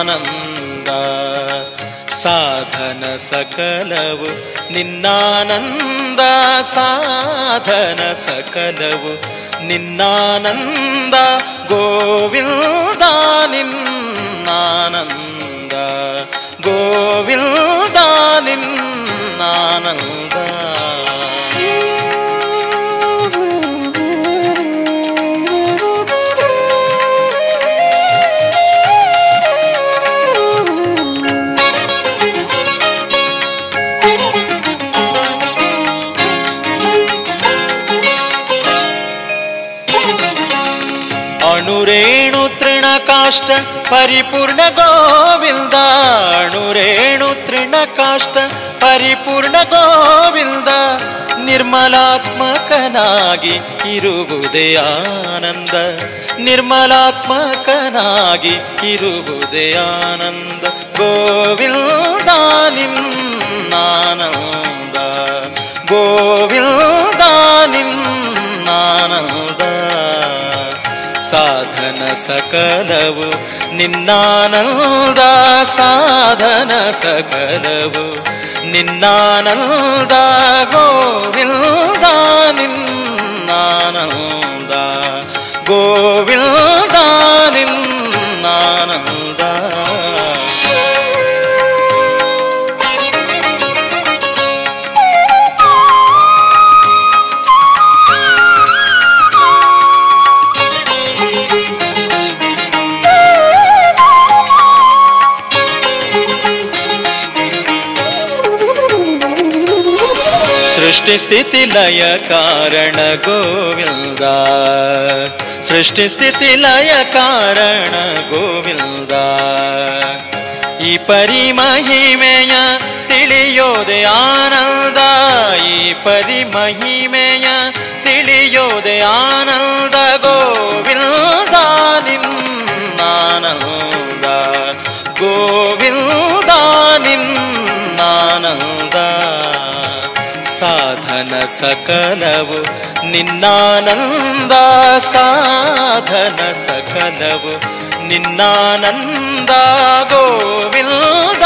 ನಿನ್ನಾನಂದ ಸಾಧನ ಸಕಲವು ನಿನ್ನಾನಂದ ಸಾಧನ ಸಕಲವು ನಿನ್ನಾನಂದ ಗೋವಿಂದ ನಿನ್ನಾನಂದ ಗೋವಿಂದ ನಿನ್ನಾನಂದ ಅಣುರೇಣು ತೃಣಕಾಷ್ಟ ಪರಿಪೂರ್ಣ ಗೋವಿಂದ ಅಣುರೇಣು ತೃಣಕಾಷ್ಟ ಪರಿಪೂರ್ಣ ಗೋವಿಂದ ನಿರ್ಮಲಾತ್ಮಕನಾಗಿ ಇರುವುದೇ ಆನಂದ ನಿರ್ಮಲಾತ್ಮಕನಾಗಿ ಇರುವುದೇ ಆನಂದ ಗೋವಿಂದ ನಿನ್ನಾನಂದ ಗೋವಿಂದ ನಿನ್ನಾನಂದ ಸಾಧನ ಸಕಲವು ನಿನ್ನಾನಂದ ಸಾಧನ ಸಕಲವು ನಿನ್ನಾನಂದ ಗೋವಿಂದ ನಿನ್ನಾನಂದ ಗೋವಿಂದ ನಿನ್ನಾನಂದ ಸೃಷ್ಟಿ ಸ್ಥಿತಿ ಲಯ ಕಾರಣ ಗೋವಿಂದ ಸೃಷ್ಟಿ ಸ್ಥಿತಿ ಲಯ ಕಾರಣ ಗೋವಿಂದ ಈ ಪರಿಮಹಿಮೆಯ ತಿಳಿಯೋದೆ ಆನಂದ ಈ ಪರಿಮಹಿಮೆಯ ತಿಳಿಯೋದೆ ಆನಂದ ಗೋವಿಂದ ನಿನ್ನಾನಂದ ಗೋವಿಂದ ನಿನ್ನಾನಂದ ಸಾಧನ ಸಕಲವು ನಿನ್ನಾನಂದ ಸಾಧನ ಸಕಲವು ನಿನ್ನಾನಂದ ಗೋವಿಂದ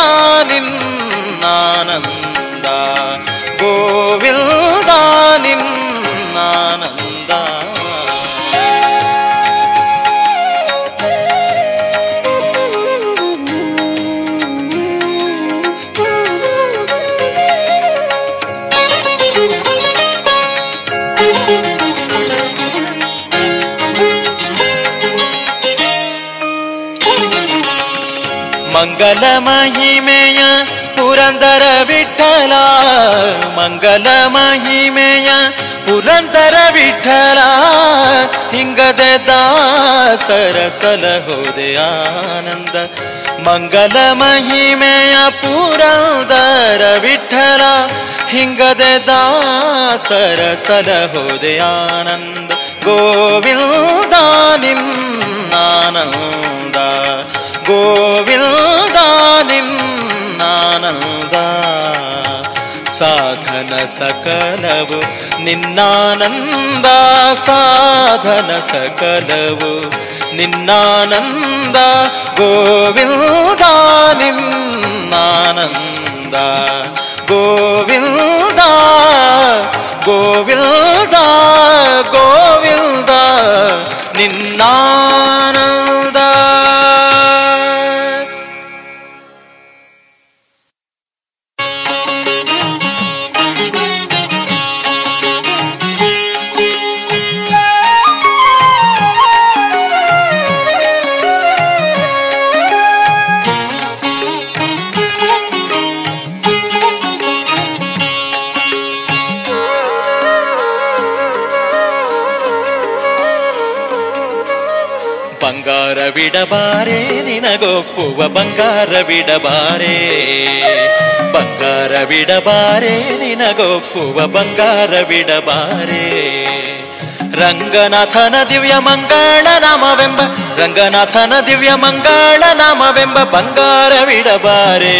ನಿನ್ನಾನಂದ ಗೋವಿಂದ ನಿನ್ನಾನಂದ ಮಂಗಲ ಮಹಿಮೆಯ ಪುರಂದರ ವಿಠಲ ಮಂಗಲ ಮಹಿಮೆಯ ಪುರಂದರ ವಿಠಲ ಹಿಂಗದೆ ದಾಸರ ಸಲಹೋದೆ ಆನಂದ ಮಂಗಲ ಮಹಿಮೆಯ ಪುರಂದರ ವಿಠಲ ಹಿಂಗದೆ ದಾಸರ ಸಲಹೋದೆ ಆನಂದ ಗೋವಿಂದ ನಿನ್ನಾನಂದ ಗೋವಿಂದ ನಿನ್ನಾನಂದ ಸಾಧನ ಸಕಲವು ನಿನ್ನಾನಂದ ಸಾಧನ ಸಕಲವು ನಿನ್ನಾನಂದ ಗೋವಿಂದ ನಿನ್ನಾನಂದ ಗೋವಿಂದ ಗೋವಿಂದ ಗೋವಿಂದ ನಿನ್ನಾನಂದ ಬಂಗಾರವಿಡಬಾರೆ ನಿನಗೊಪ್ಪುವ ಬಂಗಾರವಿಡಬಾರೆ ಬಂಗಾರವಿಡಬಾರೆ ನಿನಗೊಪ್ಪುವ ಬಂಗಾರವಿಡಬಾರೆ ರಂಗನಾಥನ ದಿವ್ಯ ಮಂಗಳ ನಾಮವೆಂಬ ರಂಗನಾಥನ ದಿವ್ಯ ಮಂಗಳ ನಾಮವೆಂಬ ಬಂಗಾರವಿಡಬಾರೆ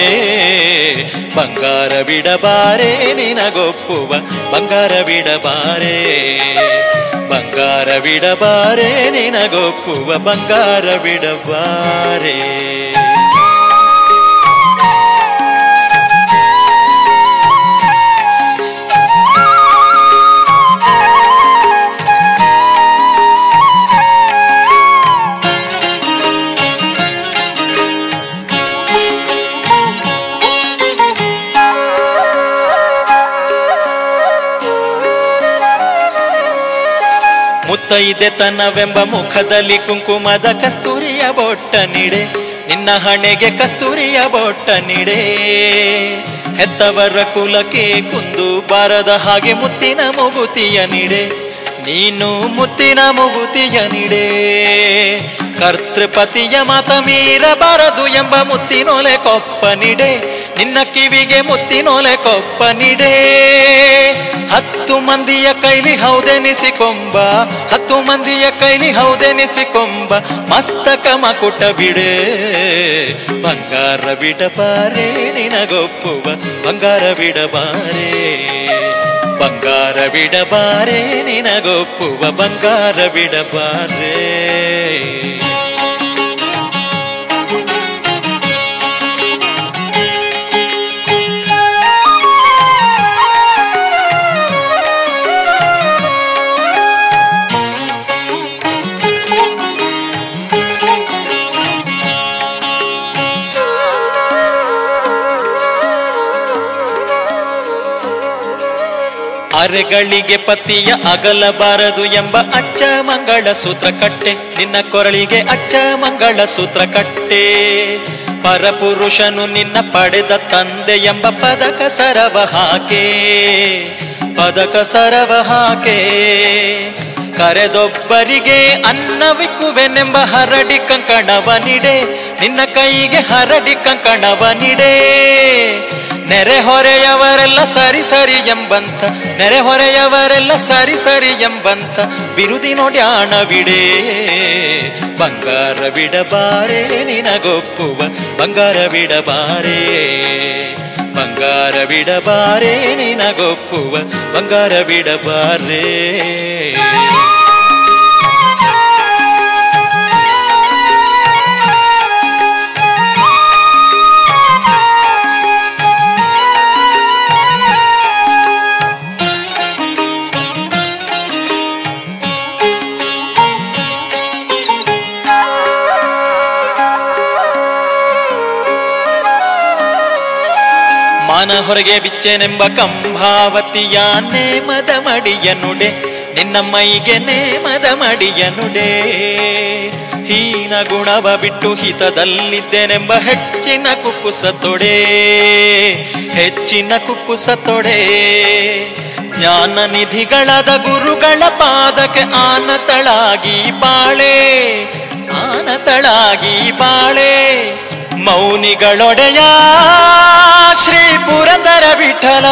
ಬಂಗಾರವಿಡಬಾರೆ ನಿನಗೊಪ್ಪುವ ಬಂಗಾರವಿಡಬಾರೆ ಬಂಗಾರವಿಡಬಾರೆ ನಿನಗೊಪ್ಪುವ ಬಂಗಾರವಿಡಬಾರೆ ಮುತ್ತೈದೆತನವೆಂಬ ಮುಖದಲ್ಲಿ ಕುಂಕುಮದ ಕಸ್ತೂರಿಯ ಬೊಟ್ಟ ನಿಡೆ ನಿನ್ನ ಹಣೆಗೆ ಕಸ್ತೂರಿಯ ಬೊಟ್ಟ ನಿಡೆ ಹೆತ್ತವರ ಕುಲಕ್ಕೆ ಕುಂದು ಬಾರದ ಹಾಗೆ ಮುತ್ತಿನ ಮುಗುತಿಯ ನಿಡೆ ನೀನು ಮುತ್ತಿನ ಮುಗುತಿಯ ನಿಡೆ ಕರ್ತೃಪತಿಯ ಮತ ಮೀರಬಾರದು ಎಂಬ ಮುತ್ತಿನೊಲೆ ಕೊಪ್ಪ ನಿಡೆ ನಿನ್ನ ಕಿವಿಗೆ ಮುತ್ತಿನೊಲೆ ಕೊಪ್ಪ ನಿಡೆ ಹತ್ತು ಮಂದಿಯ ಕೈಲಿ ಹೌದೆನಿಸಿಕೊಂಬ ಹತ್ತು ಮಂದಿಯ ಕೈಲಿ ಹೌದೆನಿಸಿಕೊಂಬ ಮಸ್ತಕ ಮಕುಟ ಬಿಡೆ ಬಂಗಾರ ಬಿಡಬಾರೆ ನಿನಗೊಪ್ಪುವ ಬಂಗಾರ ಬಿಡಬಾರೆ ಬಂಗಾರ ಬಿಡಬಾರೆ ನಿನಗೊಪ್ಪುವ ಬಂಗಾರ ಬಿಡಬಾರೆ ಅರೆಗಳಿಗೆ ಪತಿಯ ಅಗಲಬಾರದು ಎಂಬ ಅಚ್ಚ ಮಂಗಳ ಸೂತ್ರ ಕಟ್ಟೆ ನಿನ್ನ ಕೊರಳಿಗೆ ಅಚ್ಚ ಮಂಗಳ ಸೂತ್ರ ಕಟ್ಟೆ ಪರಪುರುಷನು ನಿನ್ನ ಪಡೆದ ತಂದೆ ಎಂಬ ಪದಕ ಸರವ ಹಾಕೆ ಪದಕ ಸರವ ಹಾಕೆ ಕರೆದೊಬ್ಬರಿಗೆ ಅನ್ನವಿಕ್ಕುವೆನೆಂಬ ಹರಡಿ ಕಂಕಣವ ನಿಡೆ ನಿನ್ನ ಕೈಗೆ ಹರಡಿ ಕಂಕಣವ ನಿಡೆ ನೆರೆಹೊರೆಯವರೆಲ್ಲ ಸರಿ ಸರಿ ಎಂಬಂತ ನೆರೆಹೊರೆಯವರೆಲ್ಲ ಸರಿ ಸರಿ ಎಂಬಂತ ಬಿರುದಿನೊಡ್ಯಾಣವಿಡೆ ಬಂಗಾರ ಬಿಡಬಾರೆ ನಿನಗೊಪ್ಪುವ ಬಂಗಾರ ಬಿಡಬಾರೆ ಬಂಗಾರ ಬಿಡಬಾರೆ ನಿನಗೊಪ್ಪುವ ಬಂಗಾರ ಬಿಡಬಾರೆ ಮಾನ ಹೊರಗೆ ಬಿಚ್ಚೆನೆಂಬ ಕಂಭಾವತಿಯ ನೇಮದ ಮಡಿಯ ನುಡೆ ನಿನ್ನ ಮೈಗೆ ನೇಮದ ಮಡಿಯ ನುಡೆ ಹೀನ ಗುಣವ ಬಿಟ್ಟು ಹಿತದಲ್ಲಿದ್ದೇನೆಂಬ ಹೆಚ್ಚಿನ ಕುಕ್ಕುಸ ತೊಡೆ ಹೆಚ್ಚಿನ ಕುಕ್ಕುಸ ತೊಡೆ ಜ್ಞಾನ ನಿಧಿಗಳಾದ ಗುರುಗಳ ಪಾದಕ್ಕೆ ಆನತಳಾಗಿ ಬಾಳೆ ಆನತಳಾಗಿ ಬಾಳೆ ಮೌನಿಗಳೊಡೆಯ ಶ್ರೀ ಪುರಂದರ ವಿಠಲ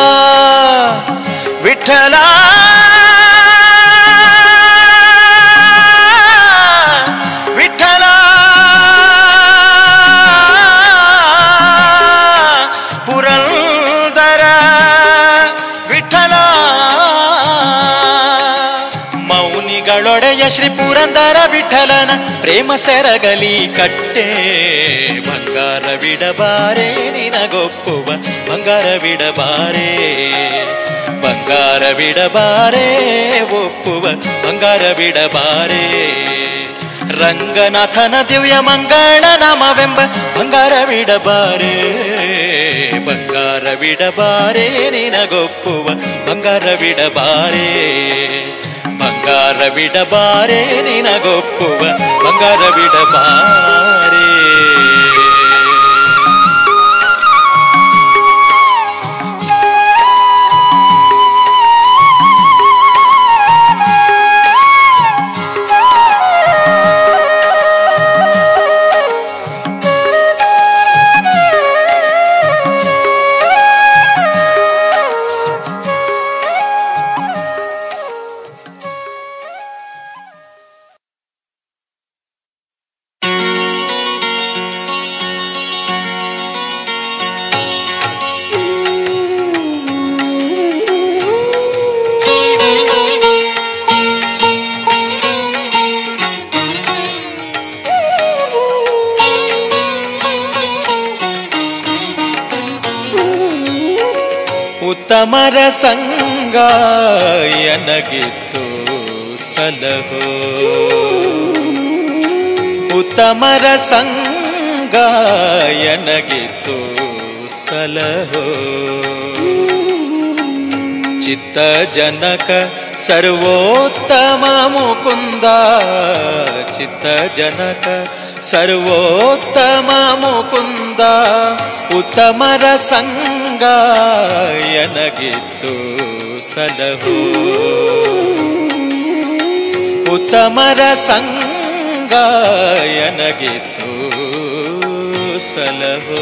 ವಿಠಲ ವಿಠಲ ಪುರಂದರ ವಿಠಲ ಮೌನಿಗಳೊಡೆಯ ಶ್ರೀ ಪುರಂದರ ವಿಠಲನ ಪ್ರೇಮ ಸೆರಗಲಿ ಕಟ್ಟೆ ಬಂಗಾರ ಬಿಡಬಾರೆ ನಿನಗೊಪ್ಪುವ ಬಂಗಾರ ಬಿಡಬಾರೆ ಬಂಗಾರ ಬಿಡಬಾರೆ ಒಪ್ಪುವ ಬಂಗಾರ ಬಿಡಬಾರೆ ರಂಗನಾಥನ ದಿವ್ಯ ಮಂಗಳ ನಾಮವೆಂಬ ಬಂಗಾರ ಬಿಡಬಾರೆ ಬಂಗಾರ ಬಿಡಬಾರೆ ನಿನಗೊಪ್ಪುವ ಬಂಗಾರ ಬಿಡಬಾರೆ ಬಂಗಾರ ಬಿಡಬಾರೆ ನಿನಗೊಪ್ಪುವ ಬಂಗಾರ ಬಿಡಬಾರೆ ಉತ್ತಮರ ಸಂಗ ಎನಗಿತ್ತು ಸಲಹೋ ಉತ್ತಮರ ಸಂಗ ಎನಗಿತ್ತು ಸಲಹೋ ಚಿತ್ತ ಜನಕ ಸರ್ವೋತ್ತಮ ಮುಕುಂದ ಚಿತ್ತ ಜನಕ ಸರ್ವೋತ್ತಮ ಮುಕುಂದ ಉತ್ತಮರ ಸಂಗ ಎನಗಿತ್ತು ಸಲಹೋ ಉತ್ತಮರ ಸಂಗ ಎನಗಿತ್ತು ಸಲಹೋ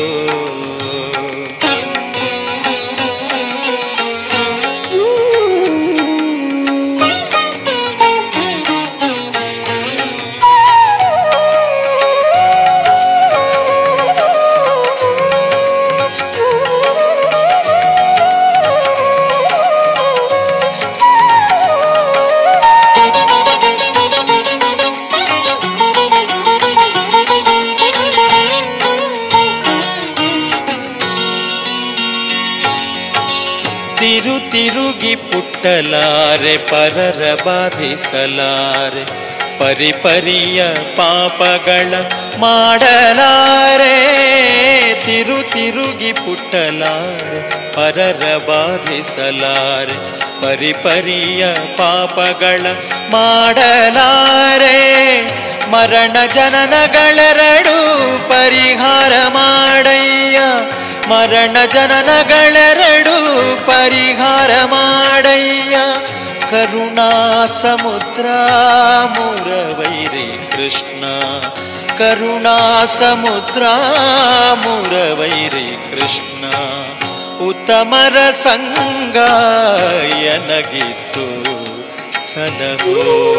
ತಿರು ತಿರುಗಿ ಪುಟ್ಟಲಾರೆ ಪರರ ಬಾಧಿಸಲಾರೆ ಪರಿಪರಿಯ ಪಾಪಗಳ ಮಾಡಲಾರೆ ತಿರು ತಿರುಗಿ ಪುಟ್ಟಲಾರೆ ಪರರ ಬಾಧಿಸಲಾರೆ ಪರಿಪರಿಯ ಪಾಪಗಳ ಮಾಡಲಾರೆ ಮರಣ ಜನನಗಳೆರಡು ಪರಿಹಾರ ಮಾಡಯ್ಯ ಮರಣ ಜನನಗಳೆರಡು ಪರಿಹಾರ ಮಾಡಯ್ಯ ಕರುಣಾ ಸಮುದ್ರ ಮುರವೈರಿ ಕೃಷ್ಣ ಕರುಣಾ ಸಮುದ್ರ ಮುರವೈರಿ ಕೃಷ್ಣ ಉತ್ತಮರ ಸಂಗ ಎನಗಿತ್ತು ಸಲಹೋ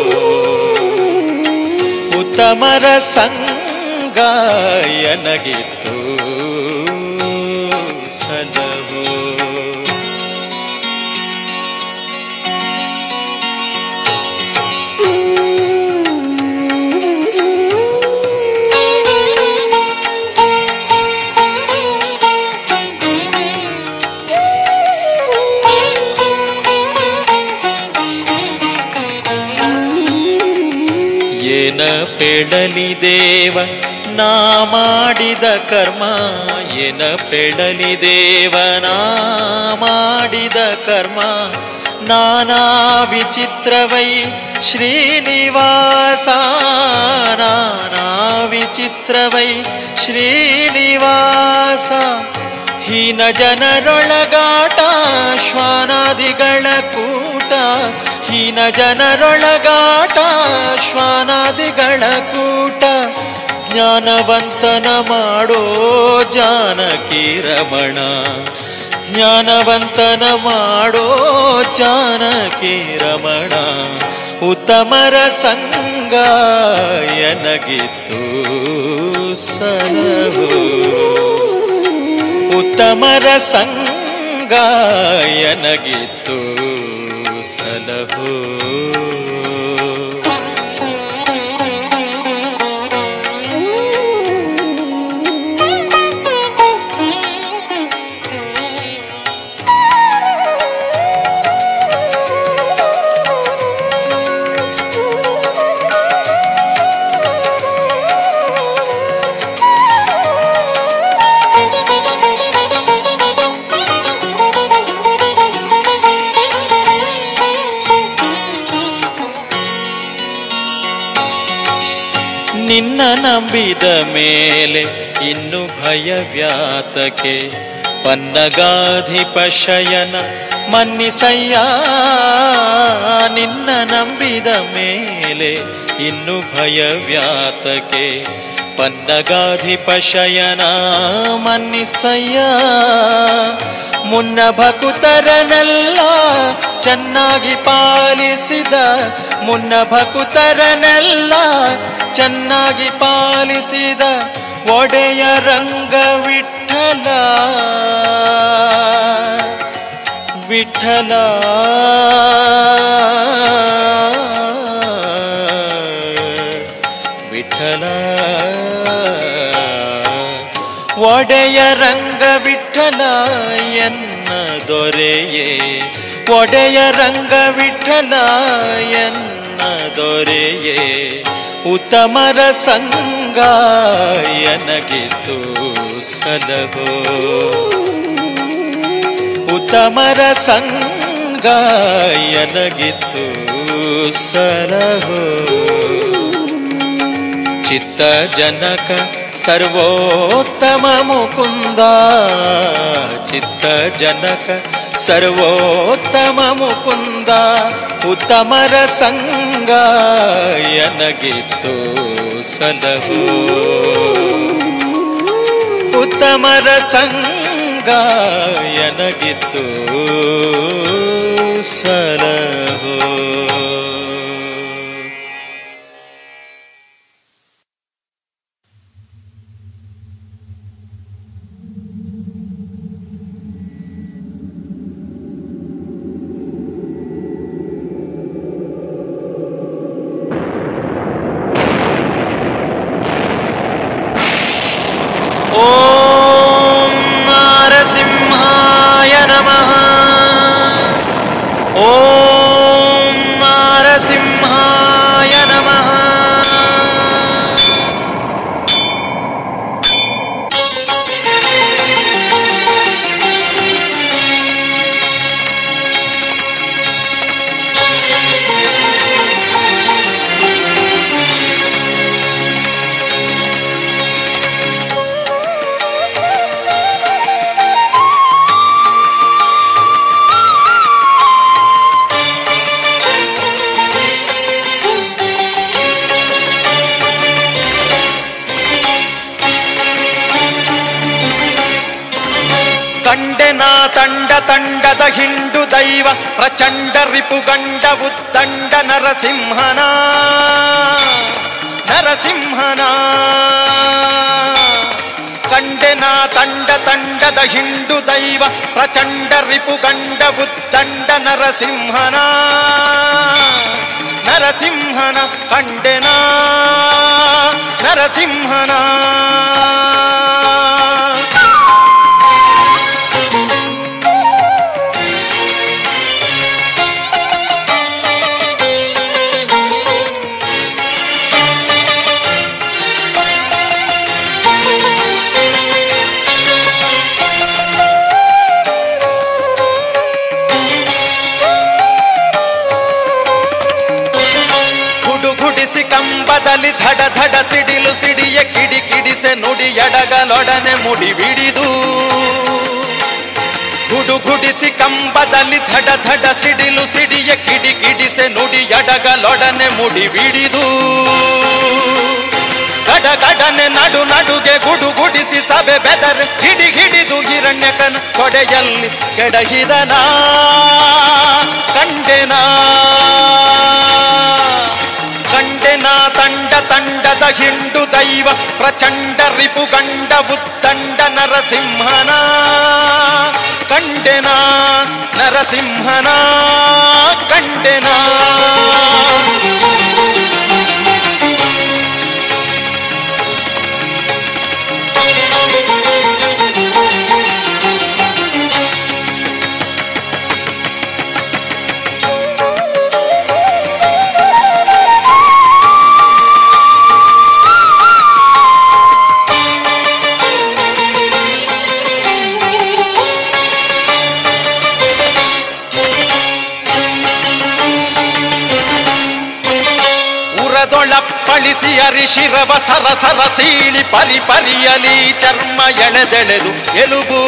ಉತ್ತಮರ ಸಂಗ ಎನಗಿತ್ತು ಸಲಹೋ ಏನ ಪೆಡಲಿ ದೇವ ನಾ ಮಾಡಿದ ಕರ್ಮ ಏನ ಪೆಡಲಿ ದೇವ ನಾ ಮಾಡಿದ ಕರ್ಮ ನಾನಾ ವಿಚಿತ್ರವೈ ಶ್ರೀನಿವಾಸ ನಾನಾ ವಿಚಿತ್ರವೈ ಶ್ರೀನಿವಾಸ ಹೀನ ಜನರೊಳಗಾಟ ಶ್ವಾನಾದಿಗಳ ಕೂಟ ಹೀನ ಜನರೊಳಗಾಟ ಶ್ವಾನಾದಿಗಳ ಕೂಟ ಜ್ಞಾನವಂತನ ಮಾಡೋ ಜಾನಕಿ ರಮಣ ಜ್ಞಾನವಂತನ ಮಾಡೋ ಜಾನಕಿ ರಮಣ ಉತ್ತಮರ ಸಂಗ ಎನಗಿತ್ತು ಸಲಹೋ ಉತ್ತಮರ ಸಂಗ ಎನಗಿತ್ತು ಸಲಹೋ ನಿನ್ನ ನಂಬಿದ ಮೇಲೆ ಇನ್ನು ಭಯವ್ಯಾತಕೆ ಪನ್ನಗಾಧಿಪ ಶಯನ ಮನ್ನಿಸಯ್ಯ ನಿನ್ನ ನಂಬಿದ ಮೇಲೆ ಇನ್ನು ಭಯವ್ಯಾತಕೆ ಪನ್ನಗಾಧಿಪ ಶಯನ ಮನ್ನಿಸಯ್ಯ ಮುನ್ನ ಭಕುತರನೆಲ್ಲ ಚೆನ್ನಾಗಿ ಪಾಲಿಸಿದ ಮುನ್ನ ಭಕುತರನೆಲ್ಲ ಚೆನ್ನಾಗಿ ಪಾಲಿಸಿದ ಒಡೆಯ ರಂಗ ವಿಠಲ ವಿಠಲ ವಿಠಲ ಒಡೆಯ ರಂಗ ವಿಠಲ ಎನ್ನ ದೊರೆಯೇ ಒಡೆಯ ರಂಗ ವಿಠಲ ಎನ್ನ ದೊರೆಯೇ ಉತ್ತಮರ ಸಂಗ ಎನಗಿತು ಸಲಹೋ ಉತ್ತಮರ ಸಂಗ ಸಂಗ ಎನಗಿತ್ತು ಸಲಹೋ ಚಿತ್ತ ಜನಕ ಸರ್ವೋತ್ತಮ ಮುಕುಂದ ಚಿತ್ತ ಜನಕ ಸರ್ವೋತ್ತಮ ಮುಕುಂದ ಉತ್ತಮರ ಸಂಗ ಎನಗಿತ್ತು ಸಲಹೋ ಉತ್ತಮರ ಸಂಗ ಎನಗಿತ್ತು ಸಲಹೋ ॐ नारसिंहाय नमः ॐ नारसिंहाय नमः ಕಂಡೆನ ತಂಡ ತಂಡದ ಹಿಂಡು ದೈವ ಪ್ರಚಂಡ ರಿಪುಗಂಡ ಉದ್ದಂಡ ನರಸಿಂಹನ ನರಸಿಂಹನ ಕಂಡೆನ ತಂಡ ತಂಡದ ಹಿಂಡು ದೈವ ಪ್ರಚಂಡ ರಿಪುಗಂಡ ಉದ್ದಂಡ ನರಸಿಂಹನ ನರಸಿಂಹನ ಕಂಡೆನ ನರಸಿಂಹನ ಗುಡುಗುಡಿಸಿ ಕಂಬದಲ್ಲಿ ಧಡ ಧಡ ಸಿಡಿಲು ಸಿಡಿಯ ಕಿಡಿ ಕಿಡಿಸೆ ನುಡಿ ಎಡಗಲೊಡನೆ ಮುಡಿ ಬಿಡಿದು ಗುಡುಗುಡಿಸಿ ಕಂಬದಲ್ಲಿ ಧಡ ಧಡ ಸಿಡಿಲು ಸಿಡಿಯ ಕಿಡಿ ಕಿಡಿಸೆ ನುಡಿ ಎಡಗಲೊಡನೆ ಮುಡಿ ಬಿಡಿದು ಗಡ ಗಡನೆ ನಡು ನಡುಗೆ ಗುಡುಗುಡಿಸಿ ಸಭೆ ಬೆದರ್ ಹಿಡಿ ಹಿಡಿದು ಹಿರಣ್ಯಕನ ಕೊಡೆಯಲ್ಲಿ ಕೆಡಹಿದನ ಕಂಡೆನ ಕಂಡೆನ ತಂಡ ತಂಡದ ಹಿಂಡು ದೈವ ಪ್ರಚಂಡ ರಿಪುಗಂಡ ಉದ್ದಂಡ ನರಸಿಂಹನ ಕಂಡೆನ ನರಸಿಂಹನ ಕಂಡೆನ ಉರದೊಳಪ್ಪಳಿಸಿ ಅರಿಶಿರವ ಸರ ಸರ ಸೀಳಿ ಪರಿ ಪರಿಯಲಿ ಚರ್ಮ ಎಳೆದೆಳೆದು ಎಲುಬು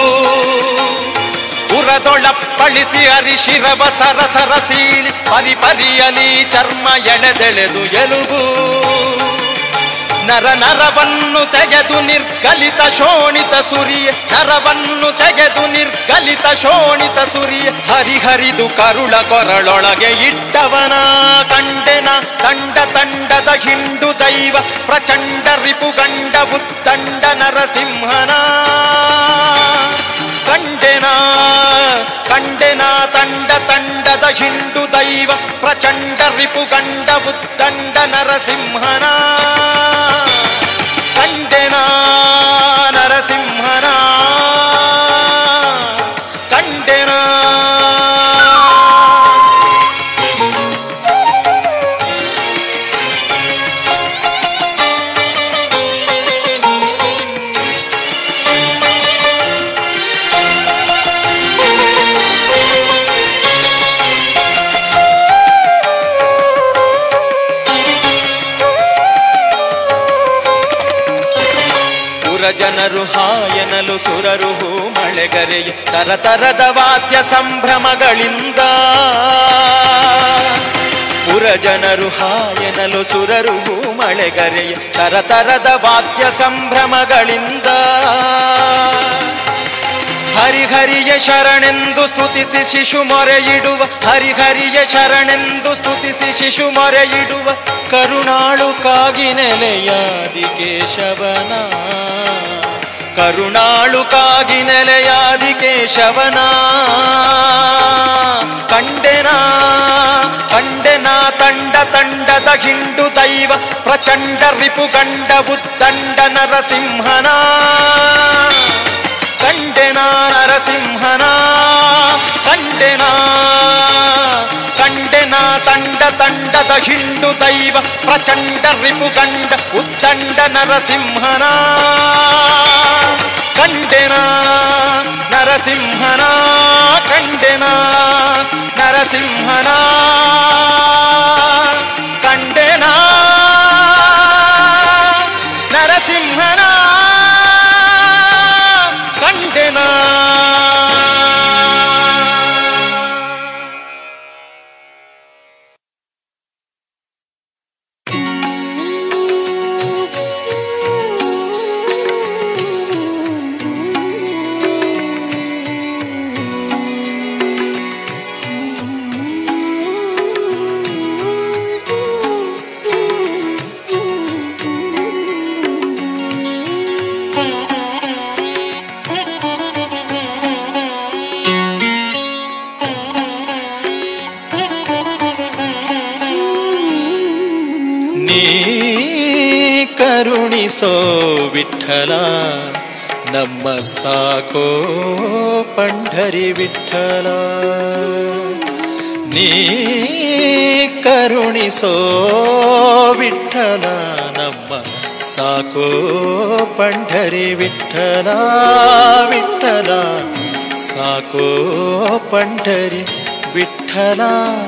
ಉರದೊಳಪ್ಪಳಿಸಿ ಅರಿಶಿರವ ಸರ ಸರ ಸೀಳಿ ಪರಿ ಪರಿಯಲಿ ಚರ್ಮ ಎಳೆದೆಳೆದು ಎಲುಬು ನರ ನರವನ್ನು ತೆಗೆದು ನಿರ್ಗಲಿತ ಶೋಣಿತ ಸುರಿಯ ನರವನ್ನು ತೆಗೆದು ನಿರ್ಗಲಿತ ಶೋಣಿತ ಸುರಿಯ ಹರಿಹರಿದು ಕರುಳ ಕೊರಳೊಳಗೆ ಇಟ್ಟವನ ಕಂಡೆನ ತಂಡ ತಂಡದ ಹಿಂಡು ದೈವ ಪ್ರಚಂಡ ರಿಪುಗಂಡ ಉದ್ದಂಡ ನರಸಿಂಹನ ಕಂಡೆನ ಕಂಡೆನ ತಂಡ ತಂಡದ ಹಿಂಡು ದೈವ ಪ್ರಚಂಡ ರಿಪುಗಂಡ ಉದ್ದಂಡ ನರಸಿಂಹನ ಕಂಡೆನ ನರಸಿಂಹನ ಕಂಡೆನ ಜನರು ಹಾಯನಲು ಸುರರು ಹೂ ಮಳೆಗರೆಯ ತರತರದ ವಾದ್ಯ ಸಂಭ್ರಮಗಳಿಂದ ಪುರ ಜನರು ಹಾಯನಲು ಸುರರು ಹೂ ಮಳೆಗರೆಯ ತರತರದ ವಾದ್ಯ ಸಂಭ್ರಮಗಳಿಂದ ಹರಿಹರಿಯ ಶರಣೆಂದು ಸ್ತುತಿಸಿ ಶಿಶು ಮೊರೆಯಿಡುವ ಹರಿಹರಿಯ ಶರಣೆಂದು ಸ್ತುತಿಸಿ ಶಿಶು ಮೊರೆಯಿಡುವ ಕರುಣಾಳು ಕಾಗಿ ನೆಲೆಯಾದಿ ಕೇಶವನ ಕರುಣಾಳು ಕಾಗಿ ನೆಲೆಯಾದಿ ಕೇಶವನ ಕಂಡೆನಾ ಕಂಡೆನಾ ತಂಡ ತಂಡದ ಹಿಂಡು ದೈವ ಪ್ರಚಂಡ ರಿಪು ಗಂಡ ಬುದ್ದಂಡ ನರಸಿಂಹನ ಕಂಡೆನಾ ನರಸಿಂಹನ ಕಂಡೆನಾ ಕಂಡೆನಾ ತಂಡ ತಂಡದ ಹಿಂಡು ದೈವ ಪ್ರಚಂಡ ರಿಪು ಗಂಡ ಉದ್ದಂಡ ನರಸಿಂಹನ ಕಂಡೆನಾ ನರಸಿಂಹನ ಕಂಡೆನಾ ನರಸಿಂಹನ ಕಂಡೆನಾ ನರಸಿಂಹನ ಕಂಡೆನಾ ನೀ ಕರುಣಿಸೋ ವಿಠಲ ನಮ್ಮ ಸಾಕೋ ಪಂಢರಿ ವಿಠಲ ನೀ ಕರುಣಿಸೋ ವಿಠಲ ನಮ್ಮ ಸಾಕೋ ಪಂಢರಿ ವಿಠಲ ವಿಠಲ ಸಾಕೋ ಪಂಢರಿ ವಿಠಲ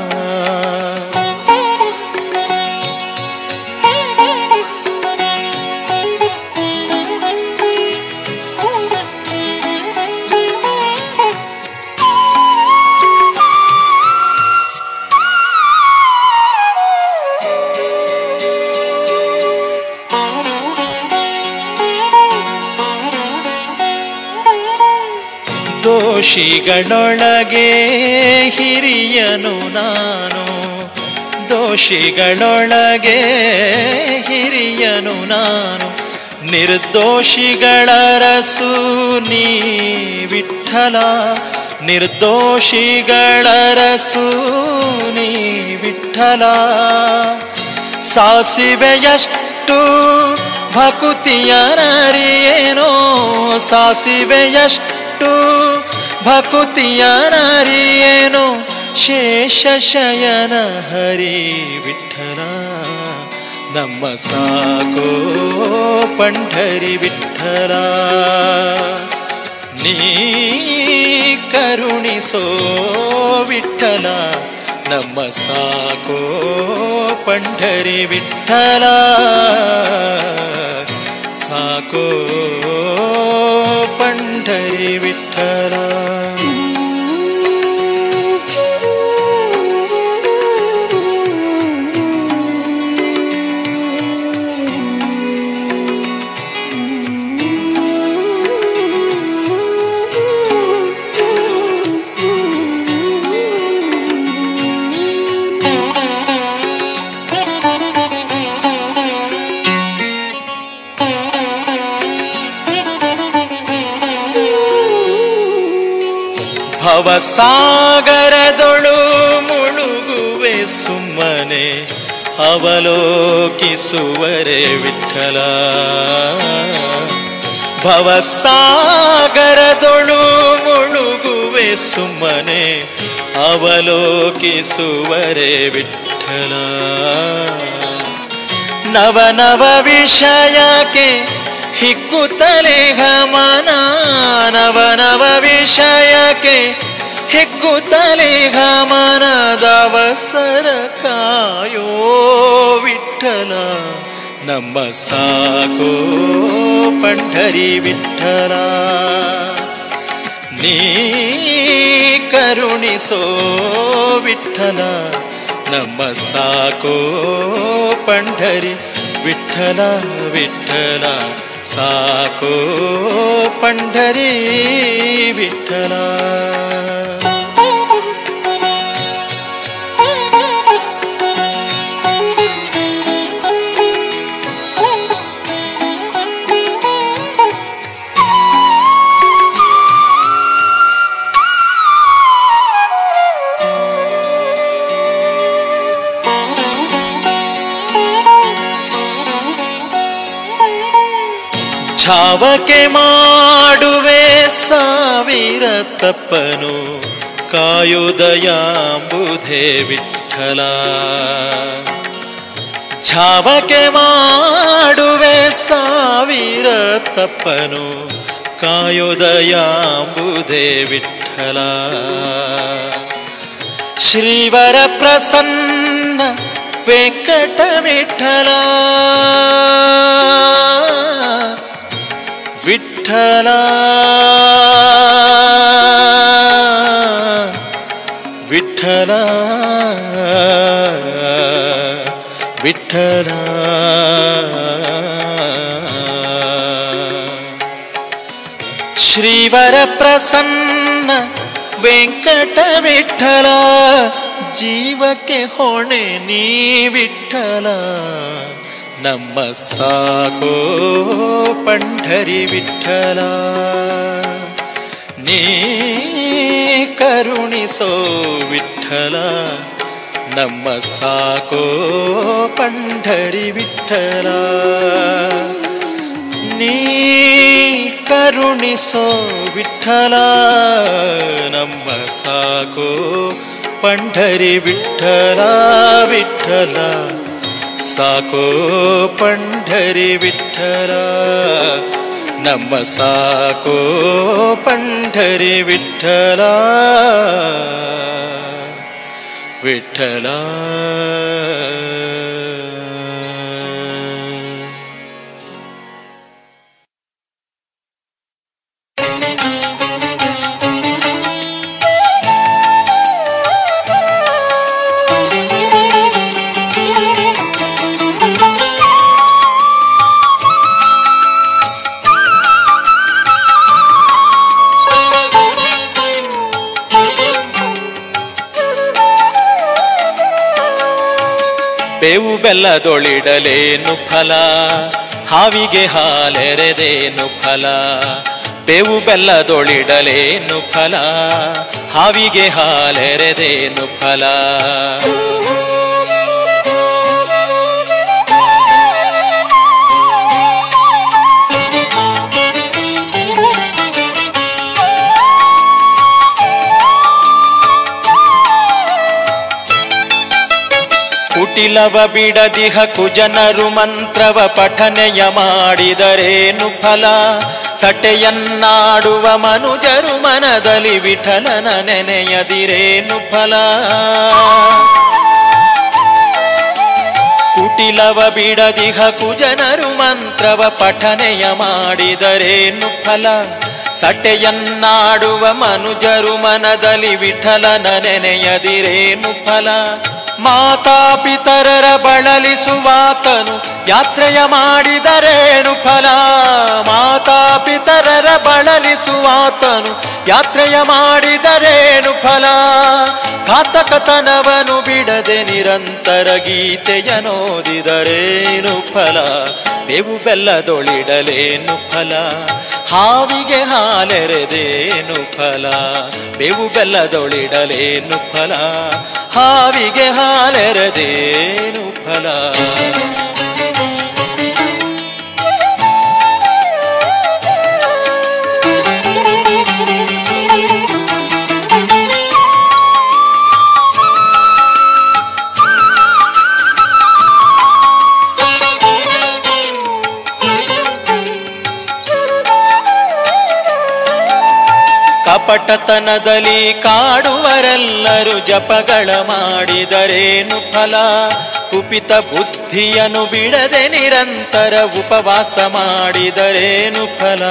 ದೋಷಿಗಳೊಳಗೆ ಹಿರಿಯನು ನಾನು ದೋಷಿಗಳೊಳಗೆ ಹಿರಿಯನು ನಾನು ನಿರ್ದೋಷಿಗಳ ರಸು ನೀ ವಿಠಲ ನಿರ್ದೋಷಿಗಳ ರಸು ನೀ ವಿಠಲ ಸಾಸಿವೆಯಷ್ಟು ಭಕುತಿಯನರಿಯೇನೋ ಸಾಸಿವೆಯಷ್ಟು ಭಕುತಿಯನರಿಯೇನೋ ಶೇಷ ಶಯನ ಹರಿ ವಿಠಲ ನಮ್ಮ ಸಾಕೋ ಪಂಢರಿ ವಿಠಲ ನೀ ಕರುಣಿಸೋ ವಿಠಲ ನಮ್ಮ ಸಾಕೋ ಪಂಢರಿ ವಿಠಲ ಸಾಕೋ ಪಂಢರಿ ವಿಠಲ ಭವಸಾಗರದೊಳು ಮುಳುಗುವೆ ಸುಮ್ಮನೆ ಅವಲೋಕಿಸುವರೆ ವಿಠಲ ಭವಸಾಗರದೊಳು ಮುಳುಗುವೆ ಸುಮ್ಮನೆ ಅವಲೋಕಿಸುವರೆ ವಿಠಲ ನವ ನವ ವಿಷಯಕ್ಕೆ ಹಿಗ್ಗುತ್ತಲೇ ಗಮನ ನವ ನವ ವಿಷಯಕ್ಕೆ ಹಿಗ್ಗುತ್ತಲೇ ಗಮನದವಸರ ಕಾಯೋ ವಿಠಲ ನಮ್ಮ ಸಾಕೋ ಪಂಢರಿ ವಿಠಲ ನೀ ಕರುಣಿಸೋ ವಿಠಲ ನಮ್ಮ ಸಾಕೋ ಪಂಢರಿ ವಿಠಲ ವಿಠಲ ಸಾಕೋ ಪಂಢರಿ ವಿಠಲ ಛಾವಕೆ ಮಾಡುವೆ ಸಾವಿರ ತಪ್ಪನು ಕಾಯುದಯಾಂಬುಧೇ ವಿಠಲ ಛಾವಕೆ ಮಾಡುವೆ ಸಾವಿರ ತಪ್ಪನು ಕಾಯುದಯಾಂಬುಧೇ ವಿಠಲ ಶ್ರೀವರ ಪ್ರಸನ್ನ ವೆಂಕಟ ವಿಠಲ ವಿಠಲ ವಿಠಲ ವಿಠಲ ಶ್ರೀವರ ಪ್ರಸನ್ನ ವೆಂಕಟ ವಿಠಲ ಜೀವಕ್ಕೆ ಹೊಣೆ ನೀ ವಿಠಲ ನಮ್ಮ ಸಾಕೋ ಪಂಢರಿ ವಿಠಲ ನೀ ಕರುಣಿಸೋ ವಿಠಲ ನಮ್ಮ ಸಾಕೋ ಪಂಢರಿ ವಿಠಲ ನೀ ಕರುಣಿಸೋ ವಿಠಲ ನಮ್ಮ ಸಾಕೋ ಪಂಢರಿ ವಿಠಲ ವಿಠಲ ಸಾಕೋ ಪಂಢರಿ ವಿಠಲ ನಮ್ಮ ಸಾಕೋ ಪಂಢರಿ ವಿಠಲ ವಿಠಲ ಬೇವು ಬೆಲ್ಲದೊಳಿಡಲೇನು ಫಲ ಹಾವಿಗೆ ಹಾಲೆರೆದೇನು ಫಲ ಬೇವು ಬೆಲ್ಲದೊಳಿಡಲೇನು ಫಲ ಹಾವಿಗೆ ಹಾಲೆರೆದೇನು ಫಲ ಕುಟಿಲವ ಬಿಡದಿಹ ಕುಜನರು ಮಂತ್ರವ ಪಠನೆಯ ಮಾಡಿದರೇನು ಫಲ ಸಟೆಯನ್ನಾಡುವ ಮನುಜರು ಮನದಲ್ಲಿ ವಿಠಲನ ನೆನೆಯದಿರೇನು ಫಲ ಕುಟಿಲವ ಬಿಡದಿಹ ಕುಜನರು ಮಂತ್ರವ ಪಠನೆಯ ಮಾಡಿದರೇನು ಫಲ ಸಟೆಯನ್ನಾಡುವ ಮನುಜರು ಮನದಲ್ಲಿ ವಿಠಲನ ನೆನೆಯದಿರೇನು ಫಲ ಮಾತಾಪಿತರರ ಬಳಲಿಸುವಾತನು ಯಾತ್ರೆಯ ಮಾಡಿದರೇನು ಫಲ ಮಾತಾಪಿತರರ ಬಳಲಿಸುವಾತನು ಯಾತ್ರೆಯ ಮಾಡಿದರೇನು ಫಲ ಘಾತಕತನವನು ಬಿಡದೆ ನಿರಂತರ ಗೀತೆಯ ನೋದಿದರೇನು ಫಲ ಬೇವು ಬೆಲ್ಲದೊಳಿಡಲೇನು ಫಲ ಹಾವಿಗೆ ಹಾಲೆರೆದೇನು ಫಲ ಬೇವು ಬೆಲ್ಲದೊಳಿಡಲೇನು ಫಲ ಹಾವಿಗೆ ಹಾಲೆರೆದೇನು ಫಲ ಕಪಟತನದಲ್ಲಿ ಕಾಡುವರೆಲ್ಲರೂ ಜಪಗಳ ಮಾಡಿದರೇನು ಫಲ ಕುಪಿತ ಬುದ್ಧಿ ಬುದ್ಧಿಯನ್ನು ಬಿಡದೆ ನಿರಂತರ ಉಪವಾಸ ಮಾಡಿದರೇನು ಫಲ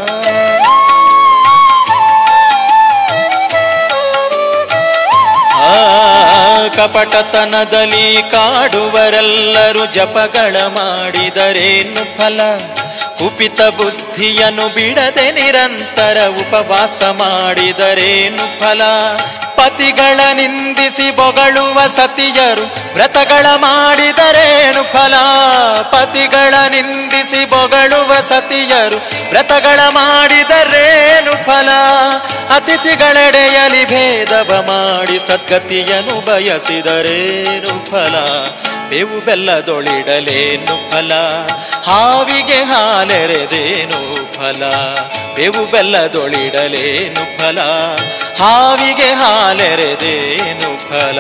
ಆ ಕಪಟತನದಲ್ಲಿ ಕಾಡುವರೆಲ್ಲರೂ ಜಪಗಳ ಮಾಡಿದರೇನು ಫಲ ಕುಪಿತ ಬುದ್ಧಿಯನ್ನು ಬಿಡದೆ ನಿರಂತರ ಉಪವಾಸ ಮಾಡಿದರೇನು ಫಲ ಪತಿಗಳ ನಿಂದಿಸಿ ಬೊಗಳುವ ಸತಿಯರು ವ್ರತಗಳ ಮಾಡಿದರೇನು ಫಲ ಪತಿಗಳ ನಿಂದಿಸಿ ಬೊಗಳುವ ಸತಿಯರು ವ್ರತಗಳ ಮಾಡಿದರೇನು ಫಲ ಅತಿಥಿಗಳೆಡೆಯಲಿ ಭೇದವ ಮಾಡಿ ಸದ್ಗತಿಯನ್ನು ಬಯಸಿದರೇನು ಫಲ ಬೇವು ಬೆಲ್ಲದೊಳಿಡಲೇನು ಫಲ ಹಾವಿಗೆ ಹಾಲೆರೆದೇನು ಫಲ ಬೇವು ಬೆಲ್ಲದೊಳಿಡಲೇನು ಫಲ ಹಾವಿಗೆ ಹಾಲೆರೆದೇನು ಫಲ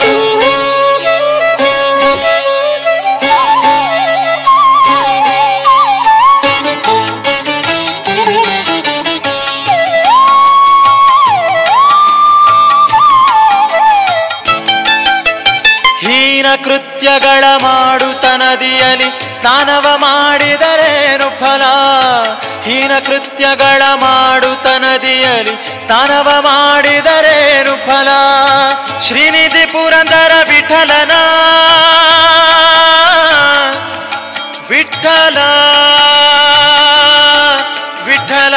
ಹೀನ ಕೃತ್ಯಗಳ ಮಾಡುತ್ತ ನದಿಯಲಿ ಸ್ನಾನವ ಮಾಡಿದರೇನು ಫಲ ಹೀನ ಕೃತ್ಯಗಳ ಮಾಡುತ್ತ ನದಿಯಲಿ ಸ್ನಾನವ ಮಾಡಿದರೇನು ಫಲ ಶ್ರೀನಿಧಿ ಪುರಂದರ ವಿಠಲನ ವಿಠಲ ವಿಠಲ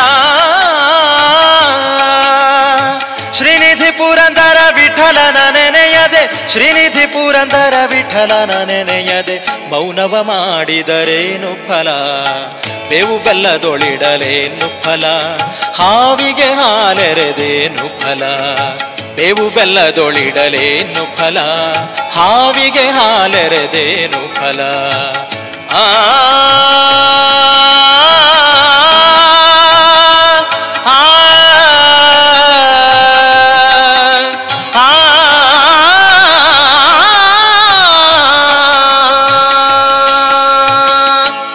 ಶ್ರೀನಿಧಿ ಪುರಂದರ ವಿಠಲನ ನೆನೆಯದೆ ಶ್ರೀನಿಧಿ ಪುರಂದರ ವಿಠಲನ ನೆನೆಯದೆ ಮೌನವ ಮಾಡಿದರೇನು ಫಲ ಬೇವು ಬೆಲ್ಲದೊಳಿಡಲೇನು ಫಲ ಹಾವಿಗೆ ಹಾಲೆರೆದೇನು ಫಲ ಬೇವು ಬೆಲ್ಲದೊಳಿಡಲೇನು ಫಲ ಹಾವಿಗೆ ಹಾಲೆರೆದೇನು ಫಲ ಆ ಆ ಆ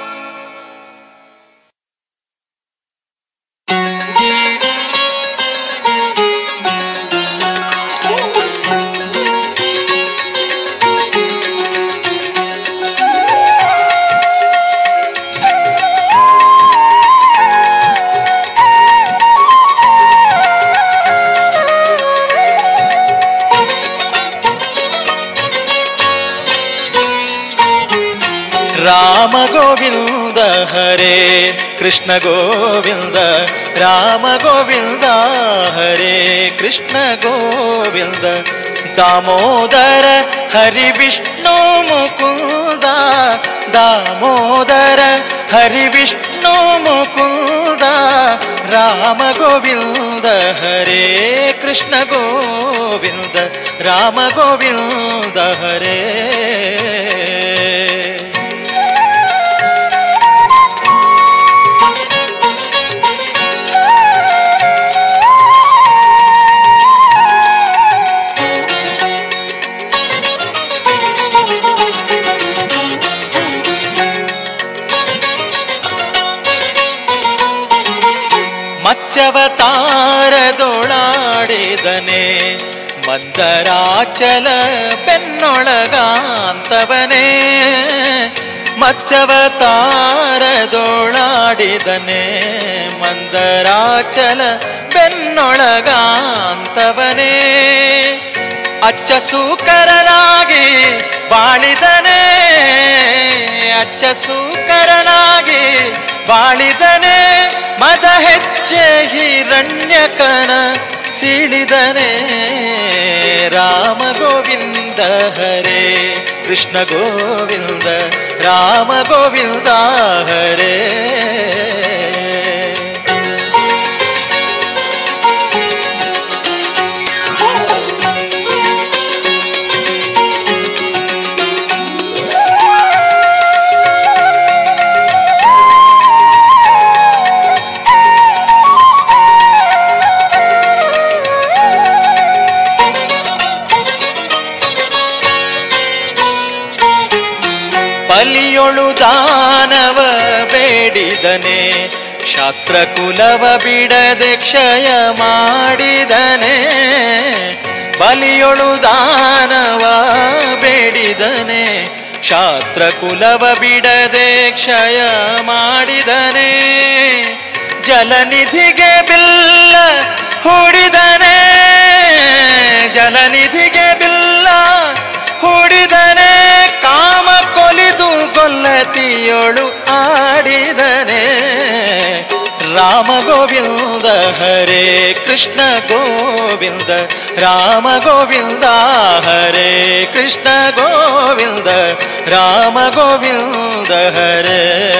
ರಾಮ ಗೋವಿಂದ ಹರೇ ಕೃಷ್ಣ ಗೋವಿಂದ ರಾಮ ಗೋವಿಂದ ಹರೇ ಕೃಷ್ಣ ಗೋವಿಂದ ದಾಮೋದರ ಹರಿ ವಿಷ್ಣು ಮುಕುಂದ ದಾಮೋದರ ಹರಿ ವಿಷ್ಣು ಮುಕುಂದ ರಾಮ ಗೋವಿಂದ ಹರೇ ಕೃಷ್ಣ ಗೋವಿಂದ ರಾಮ ಗೋವಿಂದ ಹರೇ ಮತ್ಸ್ಯವತಾರದೊಳಾಡಿದನೆ ಮಂದರಾಚಲ ಬೆನ್ನೊಳಗಾಂತವನೇ ಮತ್ಸ್ಯವತಾರದೊಳಾಡಿದನೆ ಮಂದರಾಚಲ ಬೆನ್ನೊಳಗಾಂತವನೇ ಅಚ್ಚ ಸೂಕರನಾಗಿ ಬಾಳಿದನೆ ಅಚ್ಚ ಸೂಕರನಾಗಿ ಬಾಳಿದನೆ ಮದ ಹೆಚ್ಚೆ ಹಿರಣ್ಯಕನ ಸಿಳಿದನೆ ರಾಮ ಗೋವಿಂದ ಹರೇ ಕೃಷ್ಣ ಗೋವಿಂದ ರಾಮ ಗೋವಿಂದ ಹರೇ ಬಲಿಯೊಳು ದಾನವ ಬೇಡಿದನೆ ಶಾಸ್ತ್ರ ಕುಲವ ಬಿಡದೆ ಕ್ಷಯ ಮಾಡಿದನೆ ಬಲಿಯೊಳು ದಾನವ ಬೇಡಿದನೆ ಕ್ಷಾತ್ರ ಕುಲವ ಬಿಡದೆ ಕ್ಷಯ ಮಾಡಿದನೆ ಜಲನಿಧಿಗೆ ಬಿಲ್ಲ ಹೂಡಿದನೆ ಜಲನಿಧಿಗೆ ಬಿಲ್ಲ ಹೂಡಿದನೆ ಕಾಮ ಕೊಲಿದು ಗೊಲ್ಲತಿಯೊಳು ಆಡಿದನೆ ರಾಮ ಗೋವಿಂದ ಹರೇ ಕೃಷ್ಣ ಗೋವಿಂದ ರಾಮ ಗೋವಿಂದ ಹರೇ ಕೃಷ್ಣ ಗೋವಿಂದ ರಾಮ ಗೋವಿಂದ ಹರೇ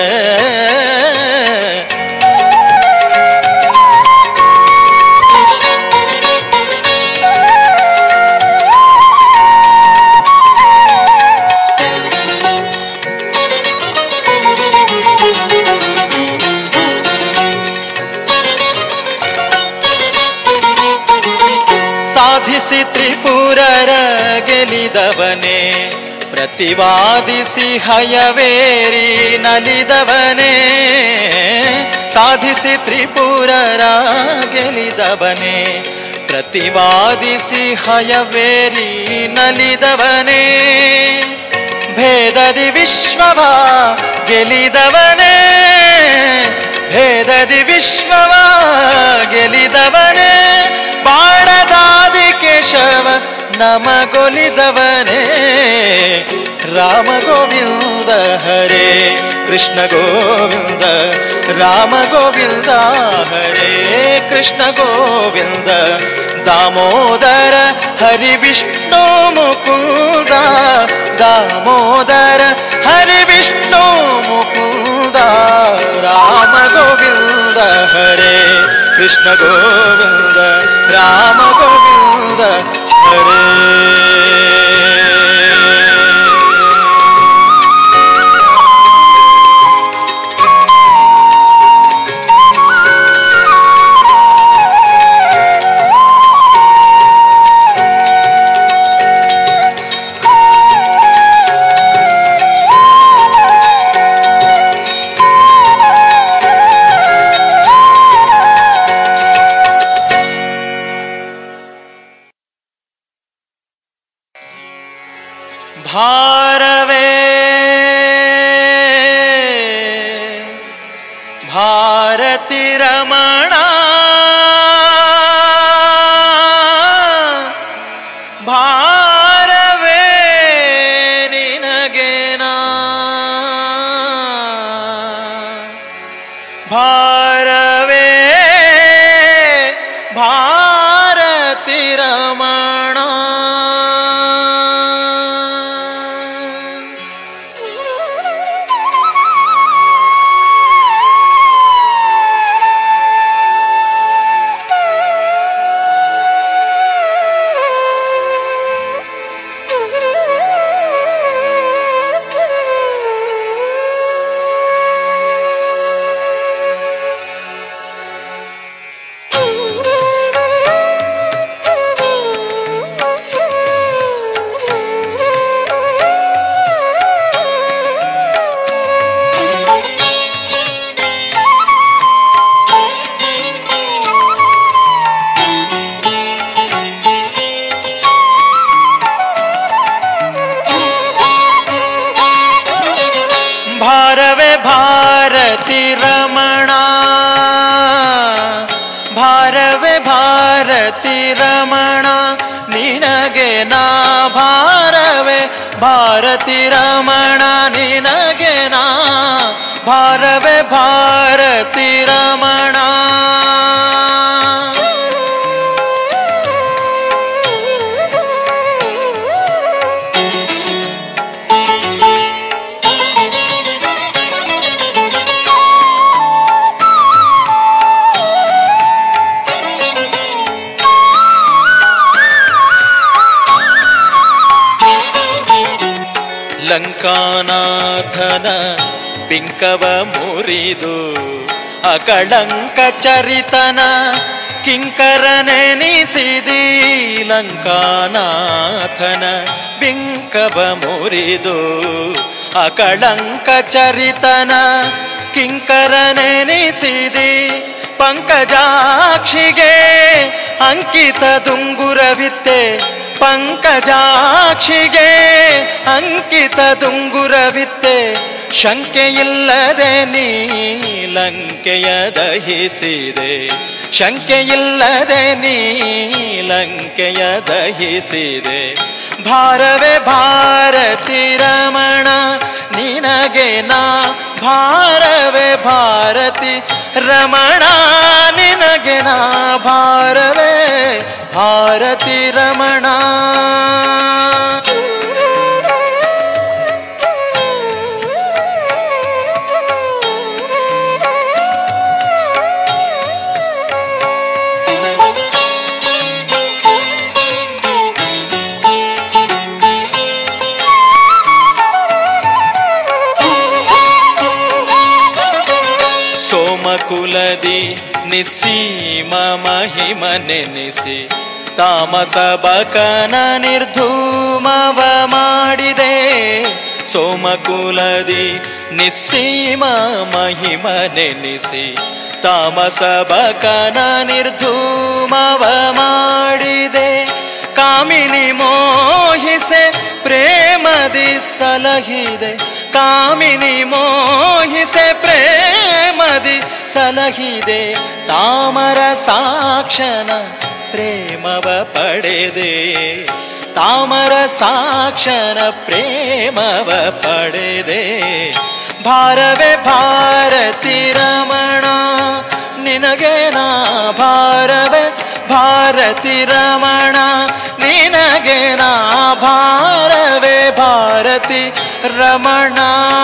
ಸಾಧಿಸಿ ತ್ರಿಪುರರ ಗೆಲಿದವನೇ ಪ್ರತಿವಾದಿಸಿ ಹಯವೇರಿ ನಲಿದವನೇ ಸಾಧಿಸಿ ತ್ರಿಪುರರ ಗೆಲಿದವನೇ ಪ್ರತಿವಾದಿಸಿ ಹಯವೇರಿ ನಲಿದವನೇ ಭೇದದಿ ವಿಶ್ವವ ಗೆಲಿದವನೇ ಭೇದದಿ ವಿಶ್ವವ ಗೆಲಿದವನೇ ಬಾಣದಾದಿ ಕೇಶವ ನಮಗೊಲಿದವನೇ ರಾಮ ಗೋವಿಂದ ಹರೇ ಕೃಷ್ಣ ಗೋವಿಂದ ರಾಮ ಗೋವಿಂದ ಹರೇ ಕೃಷ್ಣ ಗೋವಿಂದ ದಾಮೋದರ ಹರಿ ವಿಷ್ಣು ಮುಕುಂದ ದಾಮೋದರ ಹರಿ ವಿಷ್ಣು ಮುಕುಂದ ರಾಮ ಗೋವಿಂದ ಹರೇ ಕೃಷ್ಣ ಗೋವಿಂದ ರಾಮ ಗೋವಿಂದ ಹರೇ ಭಾರವೇ ಭಾರತಿ ರಮಣ ಭಾರವೇ ನಿನಗೆನಾ ಭಾರವೇ ಭಾರತಿ ರಮಣ ಭಾರವೇ ಭಾರತಿ ರಮಣ ಭಾರವೇ ಭಾರತಿ ರಮಣ ನಿನಗೆ ನಾ ಭಾರವೇ ಭಾರತಿ ರಮಣ ನಿನಗೆ ನಾ ಭಾರವೇ ಭಾರತಿ ರಮಣ ಲಂಕಾನಾಥನ ಪಿಂಕವ ಮುರಿದು ಅಕಳಂಕ ಚರಿತನ ಕಿಂಕರನೆನಿಸಿದಿ ಲಂಕಾನಾಥನ ಬಿಂಕವ ಮುರಿದು ಅಕಳಂಕ ಚರಿತನ ಕಿಂಕರನೆನಿಸಿದಿ ಪಂಕಜಾಕ್ಷಿಗೆ ಅಂಕಿತ ದುಂಗುರವಿತ್ತೆ ಪಂಕಜಾಕ್ಷಿಗೆ ಅಂಕಿತ ದುಂಗುರವಿತ್ತೆ ಶಂಕೆಯಿಲ್ಲದೆ ನೀ ಲಂಕೆಯ ದಹಿಸಿದೆ ಶಂಕೆಯಿಲ್ಲದೆ ನೀ ಲಂಕೆಯ ದಹಿಸಿದೆ ಭಾರವೇ ಭಾರತಿ ರಮಣ ನಿನಗೆ ನಾ ಭಾರವೇ ಭಾರತಿ ರಮಣ ನಿನಗೆ ನಾ ಭಾರವೇ ಭಾರತಿ ರಮಣ ಸೋಮಕುಲದಿ ನಿಸ್ಸೀಮ ಮಹಿಮ ನೆನೆಸಿ ತಾಮಸ ಬಕನ ನಿರ್ಧೂಮವ ಮಾಡಿದೆ ಸೋಮಕುಲದಿ ನಿಸ್ಸೀಮ ಮಹಿಮ ನೆನೆಸಿ ತಾಮಸ ಬಕನ ನಿರ್ಧೂಮವ ಮಾಡಿದೆ ಕಾಮಿನಿ ಮೋಹಿಸೆ ಪ್ರೇಮದಿ ಸಲಹಿದೆ ಕಾಮಿನಿ ಮೋಹಿಸೆ ಪ್ರೇಮದಿ ಸಲಹಿದೆ ತಾಮರ ಸಾಕ್ಷನ ಪ್ರೇಮವ ಪಡೆದೆ ತಾಮರ ಸಾಕ್ಷನ ಪ್ರೇಮವ ಪಡೆದೆ ಭಾರವೇ ಭಾರತಿ ರಮಣ ನಿನಗೆ ನಾ ಭಾರವೇ ಭಾರತಿ ರಮಣ ನಿನಗೆ ನಾ ಭಾರವೇ ಭಾರತಿ ರಮಣ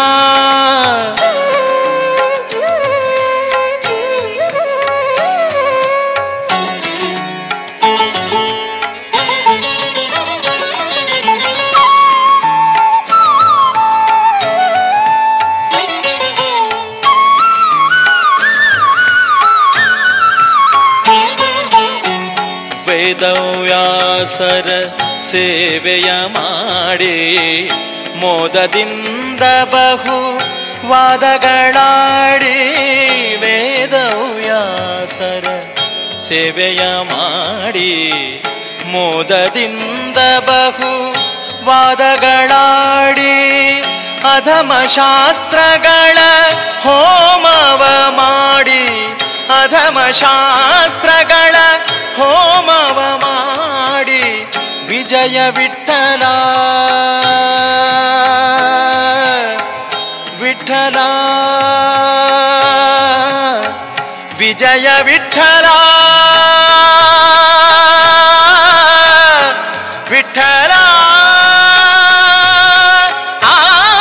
ವೇದವ್ಯಾಸರ ಸೇವೆಯ ಮಾಡಿ ಮೋದದಿಂದ ಬಹು ವಾದಗಳಾಡಿ ವೇದವ್ಯಾಸರ ಸೇವೆಯ ಮಾಡಿ ಮೋದದಿಂದ ಬಹು ವಾದಗಳಾಡಿ ಅಧಮ ಶಾಸ್ತ್ರಗಳ ಹೋಮವ ಮಾಡಿ ಅಧಮ ಶಾಸ್ತ್ರಗಳ ಹೋಮವ ಮಾಡಿ ವಿಜಯ ವಿಠಲ ವಿಠಲ ವಿಜಯ ವಿಠಲ ವಿಠಲ ಆ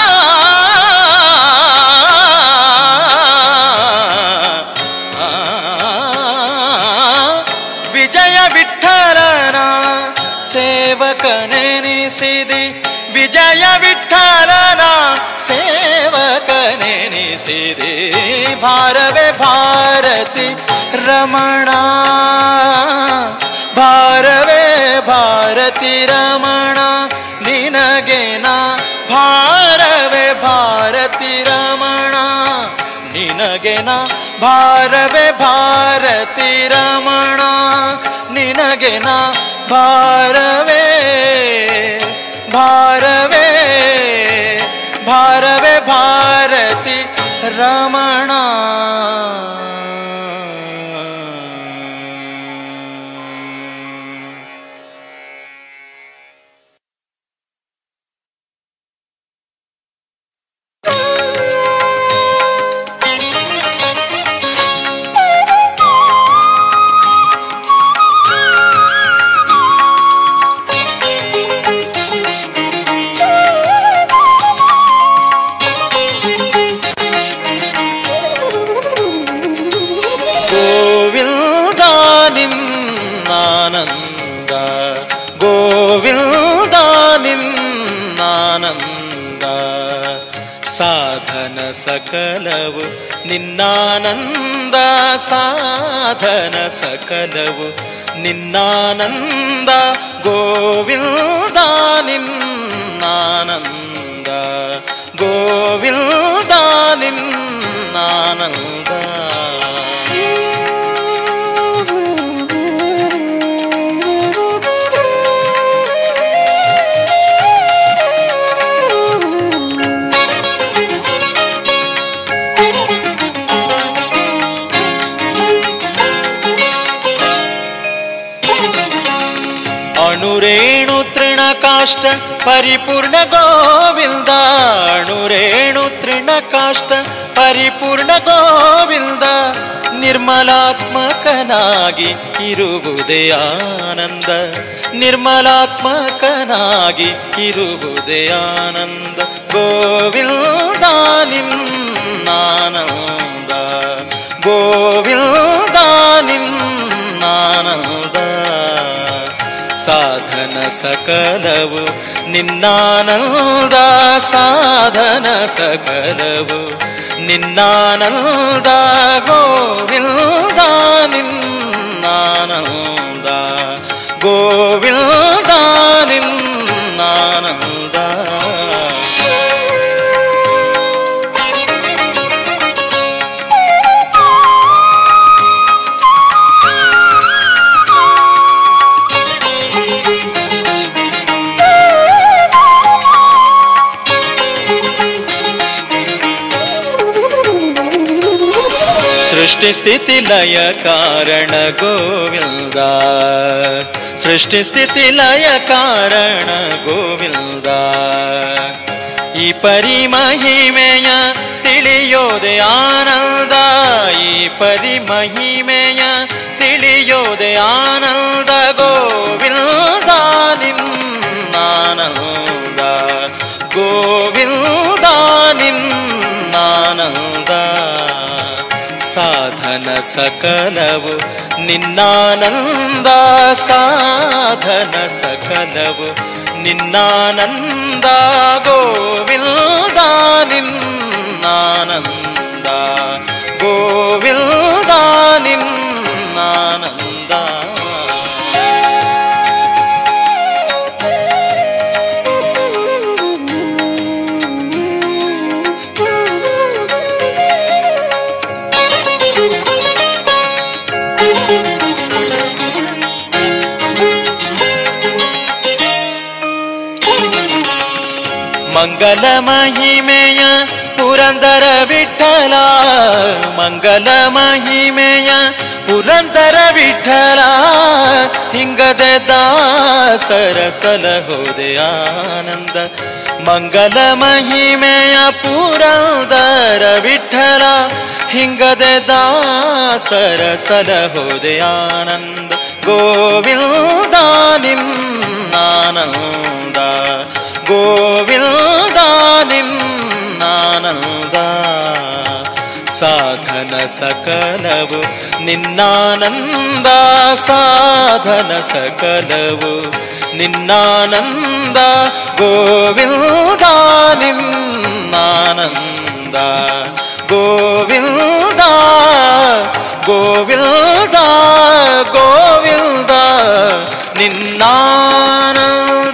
ವಿಜಯ ವಿಠಲನ ಸೇವಕನೆನಿಸಿದಿ ವಿಜಯ ವಿಠಲನ ಸೇವಕನೆನಿಸಿದೆ ಭಾರವೇ ಭಾರತಿ ರಮಣ ಭಾರವೇ ಭಾರತಿ ರಮಣ ನಿನಗೆ ನಾ ಭಾರವೇ ಭಾರತಿ ರಮಣ ನಿನಗೆ ನಾ ಭಾರವೇ ಭಾರತಿ ರಮಣ ನಿನಗೆ ನಾ ಭಾರವೇ ಭಾರವೇ ಭಾರವೇ ಭಾರತಿ ರಮಣ ಗೋವಿಂದ ನಿನ್ನಾನಂದ ಗೋವಿಂದ ನಿನ್ನಾನಂದ ಸಾಧನ ಸಕಲವು ನಿನ್ನಾನಂದ ಸಾಧನ ಸಕಲವು ನಿನ್ನಾನಂದ ಗೋವಿಂದ ನಿನ್ನಾನಂದ ಗೋವಿಂದ ನಿನ್ನಾನಂದ ಅಣುರೇಣು ತೃಣಕಾಷ್ಟ ಪರಿಪೂರ್ಣ ಗೋವಿಂದ ಅಣುರೇಣು ತೃಣಕಾಷ್ಟ ಪರಿಪೂರ್ಣ ಗೋವಿಂದ ನಿರ್ಮಲಾತ್ಮಕನಾಗಿ ಇರುವುದೇ ಆನಂದ ನಿರ್ಮಲಾತ್ಮಕನಾಗಿ ಇರುವುದೇ ಆನಂದ ಗೋವಿಂದ ನಿನ್ನಾನಂದ ಗೋವಿಂದ ನಿನ್ನಾನಂದ ಸಾಧನ ಸಕಲವು ನಿನ್ನಾನಂದ ಸಾಧನ ಸಕಲವು ನಿನ್ನಾನಂದ ಗೋವಿಂದ ನಿನ್ನಾನಂದ ಗೋವಿಂದ ನಿನ್ನಾನಂದ ಸೃಷ್ಟಿ ಸ್ಥಿತಿ ಲಯ ಕಾರಣ ಗೋವಿಂದ ಸೃಷ್ಟಿ ಸ್ಥಿತಿ ಲಯ ಕಾರಣ ಗೋವಿಂದ ಈ ಪರಿಮಹಿಮೆಯ ತಿಳಿಯೋದೆ ಆನಂದ ಈ ಪರಿಮಹಿಮೆಯ ತಿಳಿಯೋದೆ ಆನಂದ ಗೋವಿಂದ ನಿನ್ನಾನಂದ ಗೋವಿಂದ ನಿನ್ನಾನಂದ ಸಾಧನ ಸಕಲವು ನಿನ್ನಾನಂದ ಸಾಧನ ಸಕಲವು ನಿನ್ನಾನಂದ ಗೋವಿಂದ ನಿನ್ನಾನಂದ ಗೋವಿಂದ ನಿನ್ನಾನಂದ ಮಂಗಲ ಮಹಿಮೆಯ ಪುರಂದರ ವಿಠಲ ಮಂಗಲ ಮಹಿಮೆಯ ಪುರಂದರ ವಿಠಲ ಹಿಂಗದೆ ದಾಸರ ಸಲಹೋದೆ ಆನಂದ ಮಂಗಲ ಮಹಿಮೆಯ ಪುರಂದರ ವಿಠಲ ಹಿಂಗದೆ ದಾಸರ ಸಲಹೋದೆ ಆನಂದ ಗೋವಿಂದ ನಿನ್ನಾನಂದ ಗೋವಿಂದ ನಿನ್ನಾನಂದ ಸಾಧನ ಸಕಲವು ನಿನ್ನಾನಂದ ಸಾಧನ ಸಕಲವು ನಿನ್ನಾನಂದ ಗೋವಿಂದ ನಿನ್ನಾನಂದ ಗೋವಿಂದ ಗೋವಿಂದ ಗೋವಿಂದ ನಿನ್ನಾನಂದ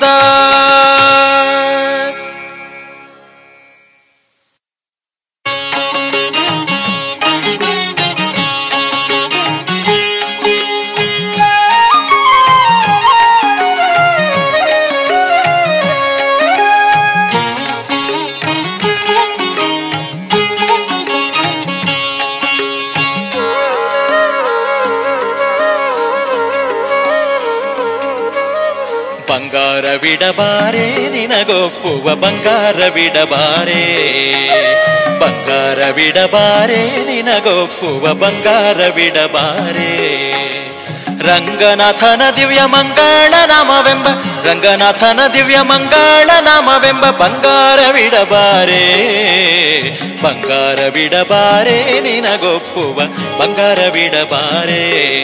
ಬಂಗಾರವಿಡಬಾರೆ ನಿನಗೊಪ್ಪುವ ಬಂಗಾರವಿಡಬಾರೆ ಬಂಗಾರವಿಡಬಾರೆ ನಿನಗೊಪ್ಪುವ ಬಂಗಾರವಿಡಬಾರೆ ರಂಗನಾಥನ ದಿವ್ಯ ಮಂಗಳ ನಾಮವೆಂಬ ರಂಗನಾಥನ ದಿವ್ಯ ಮಂಗಳ ನಾಮವೆಂಬ ಬಂಗಾರವಿಡಬಾರೆ ಬಂಗಾರವಿಡಬಾರೆ ನಿನಗೊಪ್ಪುವ ಬಂಗಾರವಿಡಬಾರೆ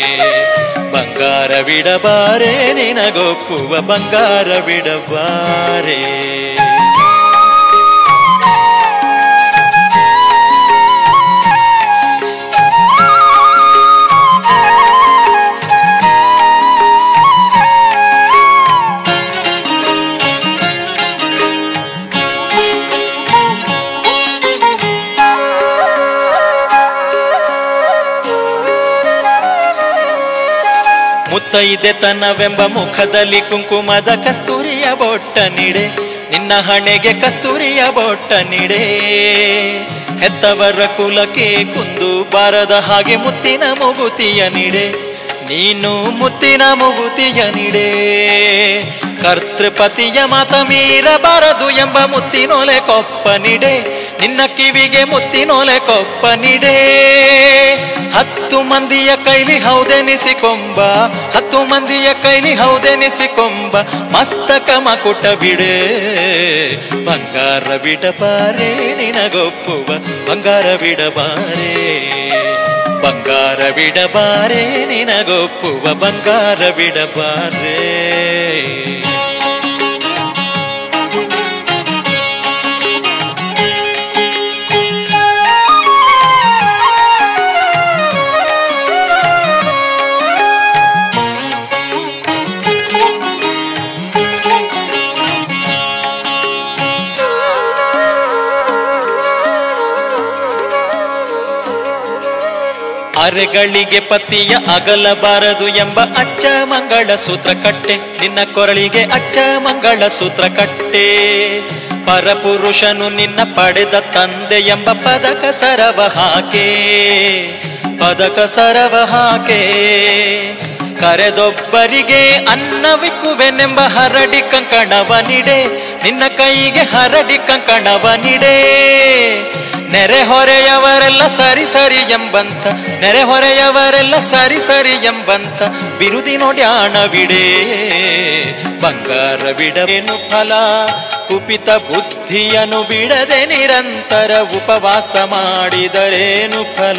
ಬಂಗಾರವಿಡಬಾರೆ ನಿನಗೊಪ್ಪುವ ಬಂಗಾರವಿಡಬಾರೆ ಮುತ್ತೈದೆತನವೆಂಬ ಮುಖದಲ್ಲಿ ಕುಂಕುಮದ ಕಸ್ತೂರಿಯ ಬೊಟ್ಟ ನಿಡೆ ನಿನ್ನ ಹಣೆಗೆ ಕಸ್ತೂರಿಯ ಬೊಟ್ಟ ನಿಡೆ ಹೆತ್ತವರ ಕುಲಕ್ಕೆ ಕುಂದು ಬಾರದ ಹಾಗೆ ಮುತ್ತಿನ ಮುಗುತಿಯ ನಿಡೆ ನೀನು ಮುತ್ತಿನ ಮುಗುತಿಯ ನಿಡೆ ಕರ್ತೃಪತಿಯ ಮಾತ ಮೀರಬಾರದು ಎಂಬ ಮುತ್ತಿನೊಲೆ ಕೊಪ್ಪ ನಿಡೆ ನಿನ್ನ ಕಿವಿಗೆ ಮುತ್ತಿನೊಲೆ ಕೊಪ್ಪ ನಿಡೆ ಹತ್ತು ಮಂದಿಯ ಕೈಲಿ ಹೌದೆನಿಸಿಕೊಂಬ ಹತ್ತು ಮಂದಿಯ ಕೈಲಿ ಹೌದೆನಿಸಿಕೊಂಬ ಮಸ್ತಕ ಮಕುಟ ಬಿಡೆ ಬಂಗಾರ ಬಿಡಬಾರೆ ನಿನಗೊಪ್ಪುವ ಬಂಗಾರ ಬಿಡಬಾರೆ ಬಂಗಾರ ಬಿಡಬಾರೆ ನಿನಗೊಪ್ಪುವ ಬಂಗಾರ ಬಿಡಬಾರೆ ಅರೆಗಳಿಗೆ ಪತಿಯ ಅಗಲಬಾರದು ಎಂಬ ಅಚ್ಚ ಮಂಗಳ ಸೂತ್ರ ಕಟ್ಟೆ ನಿನ್ನ ಕೊರಳಿಗೆ ಅಚ್ಚ ಮಂಗಳ ಸೂತ್ರ ಕಟ್ಟೆ ಪರಪುರುಷನು ನಿನ್ನ ಪಡೆದ ತಂದೆ ಎಂಬ ಪದಕ ಸರವ ಹಾಕೆ ಪದಕ ಸರವ ಹಾಕೆ ಕರೆದೊಬ್ಬರಿಗೆ ಅನ್ನವಿಕ್ಕುವೆನೆಂಬ ಹರಡಿ ಕಂಕಣವ ನಿಡೆ ನಿನ್ನ ಕೈಗೆ ಹರಡಿ ಕಂಕಣವ ನಿಡೆ ನೆರೆಹೊರೆಯವರೆಲ್ಲ ಸರಿ ಸರಿ ಎಂಬಂತ ನೆರೆಹೊರೆಯವರೆಲ್ಲ ಸರಿ ಸರಿ ಎಂಬಂತ ಬಿರುದಿ ನೋಡ್ಯಾಣವಿಡೆ ಬಂಗಾರ ಬಿಡವೇನು ಫಲ ಕುಪಿತ ಬುದ್ಧಿಯನು ಬಿಡದೆ ನಿರಂತರ ಉಪವಾಸ ಮಾಡಿದರೇನು ಫಲ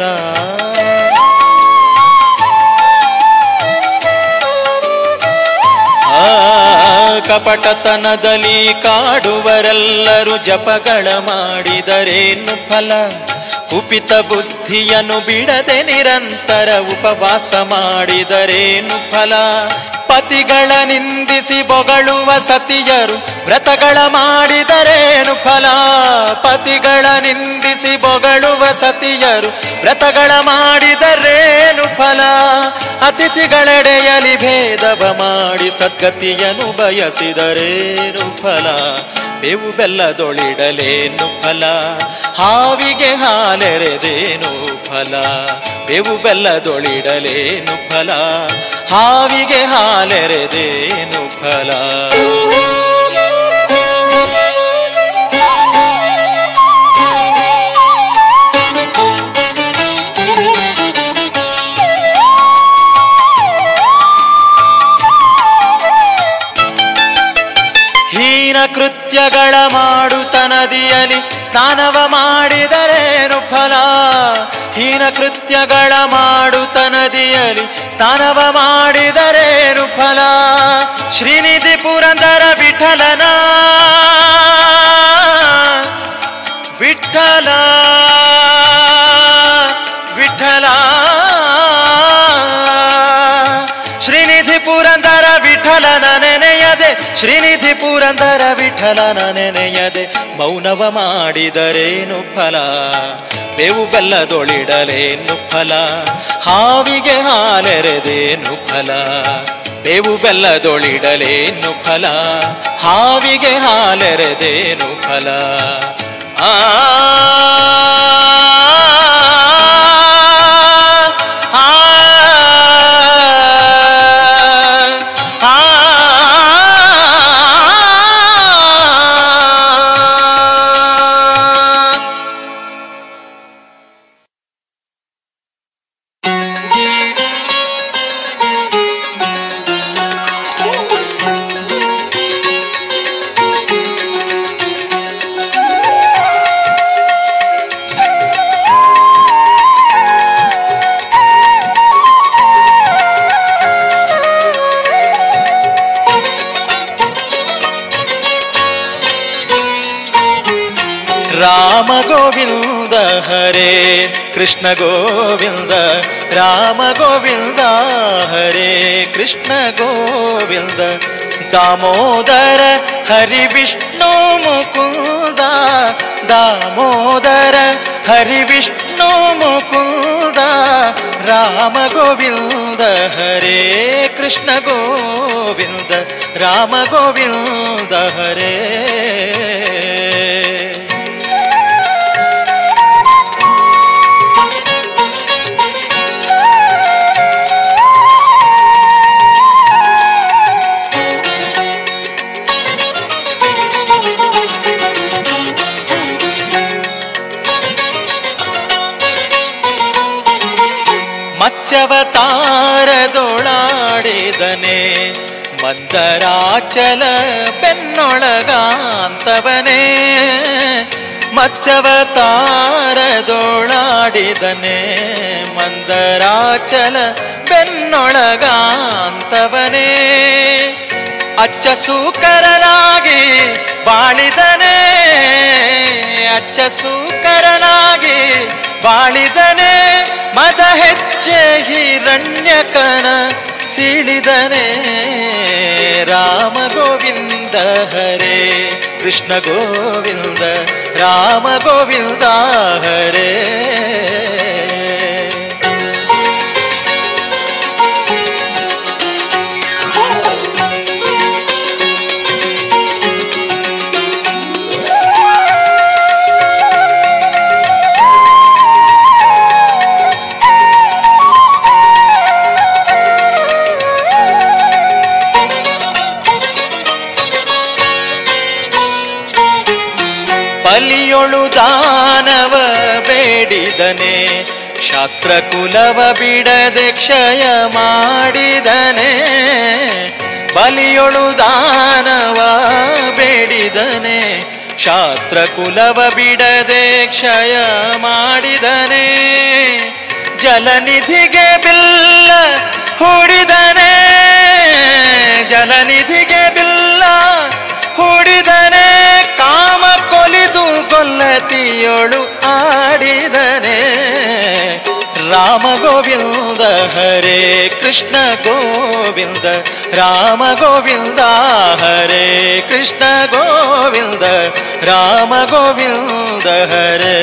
ಆ ಕಪಟತನದಲ್ಲಿ ಕಾಡುವರೆಲ್ಲರೂ ಜಪಗಳ ಮಾಡಿದರೇನು ಫಲ ಕುಪಿತ ಬುದ್ಧಿಯನ್ನು ಬಿಡದೆ ನಿರಂತರ ಉಪವಾಸ ಮಾಡಿದರೇನು ಫಲ ಪತಿಗಳ ನಿಂದಿಸಿ ಬೊಗಳುವ ಸತಿಯರು ವ್ರತಗಳ ಮಾಡಿದರೇನು ಫಲ ಪತಿಗಳ ನಿಂದಿಸಿ ಬೊಗಳುವ ಸತಿಯರು ವ್ರತಗಳ ಮಾಡಿದರೇನು ಫಲ ಅತಿಥಿಗಳೆಡೆಯಲಿ ಭೇದವ ಮಾಡಿ ಸದ್ಗತಿಯನ್ನು ಬಯಸಿದರೇನು ಫಲ ಬೇವು ಬೆಲ್ಲದೊಳಿಡಲೇನು ಫಲ ಹಾವಿಗೆ ಹಾಲೆರೆದೇನು ಫಲ ಬೇವು ಬೆಲ್ಲದೊಳಿಡಲೇನು ಫಲ ಹಾವಿಗೆ ಹಾಲೆರೆದೇನು ಫಲ ಹೀನ ಕೃತ್ಯಗಳ ಮಾಡುತ್ತ ನದಿಯಲಿ ಸ್ನಾನವ ಮಾಡಿದರೇನು ಫಲ ಹೀನ ಕೃತ್ಯಗಳ ಮಾಡುತ್ತ ನದಿಯಲಿ ಸ್ನಾನವ ಮಾಡಿದರೇನು ಫಲ ಶ್ರೀನಿಧಿ ಪುರಂದರ ವಿಠಲನ ವಿಠಲ ವಿಠಲ ಶ್ರೀನಿಧಿ ಪುರಂದರ ವಿಠಲನ ನೆನೆಯದೆ ಶ್ರೀನಿಧಿ ಪುರಂದರ ವಿಠಲನ ನೆನೆಯದೆ ಮೌನವ ಮಾಡಿದರೇನು ಫಲ ಬೇವು ಬೆಲ್ಲದೊಳಿಡಲೇನು ಫಲ ಹಾವಿಗೆ ಹಾಲೆರೆದೇನು ಫಲ ಬೇವು ಬೆಲ್ಲದೊಳಿಡಲೇನು ಫಲ ಹಾವಿಗೆ ಹಾಲೆರೆದೇನು ಫಲ ಆ ಆ ರಾಮ ಗೋವಿಂದ ಹರೇ ಕೃಷ್ಣ ಗೋವಿಂದ ರಾಮ ಗೋವಿಂದ ಹರೇ ಕೃಷ್ಣ ಗೋವಿಂದ ದಾಮೋದರ ಹರಿ ವಿಷ್ಣು ಮುಕುಂದ ದಾಮೋದರ ಹರಿ ವಿಷ್ಣು ಮುಕುಂದ ರಾಮ ಗೋವಿಂದ ಹರೇ ಕೃಷ್ಣ ಗೋವಿಂದ ರಾಮ ಗೋವಿಂದ ಹರೇ ತಾರದೊಳಾಡಿದನೆ ಮಂದರಾಚಲ ಬೆನ್ನೊಳಗಾಂತವನೇ ಮತ್ಸ್ಯವ ತಾರದೊಳಾಡಿದನೆ ಮಂದರಾಚಲ ಬೆನ್ನೊಳಗಾಂತವನೇ ಅಚ್ಚ ಸೂಕರನಾಗಿ ಬಾಳಿದನೆ ಅಚ್ಚ ಸೂಕರನಾಗಿ ಬಾಳಿದನೆ ಮದ ಹೆಚ್ಚೆ ಹಿರಣ್ಯಕನ ಸಿಳಿದನೆ ರಾಮ ಗೋವಿಂದ ಹರೇ ಕೃಷ್ಣ ಗೋವಿಂದ ರಾಮ ಗೋವಿಂದ ಹರೇ ಬಲಿಯೊಳು ದಾನವ ಬೇಡಿದನೆ ಶಾಸ್ತ್ರ ಕುಲವ ಬಿಡದೆ ಕ್ಷಯ ಮಾಡಿದನೆ ಬಲಿಯೊಳು ದಾನವ ಬೇಡಿದನೆ ಶಾಸ್ತ್ರ ಕುಲವ ಬಿಡದೆ ಕ್ಷಯ ಮಾಡಿದನೆ ಜಲನಿಧಿಗೆ ಬಿಲ್ಲ ಹೂಡಿದನೆ ಜಲನಿಧಿಗೆ ಬಿಲ್ಲ ಹೂಡಿದನೆ ಕಾಮ ಕೊಲಿದು ಕೊಲ್ಲತಿಯೊಳು ಆಡಿದನೆ ರಾಮ ಗೋವಿಂದ ಹರೇ ಕೃಷ್ಣ ಗೋವಿಂದ ರಾಮ ಗೋವಿಂದ ಹರೇ ಕೃಷ್ಣ ಗೋವಿಂದ ರಾಮ ಗೋವಿಂದ ಹರೇ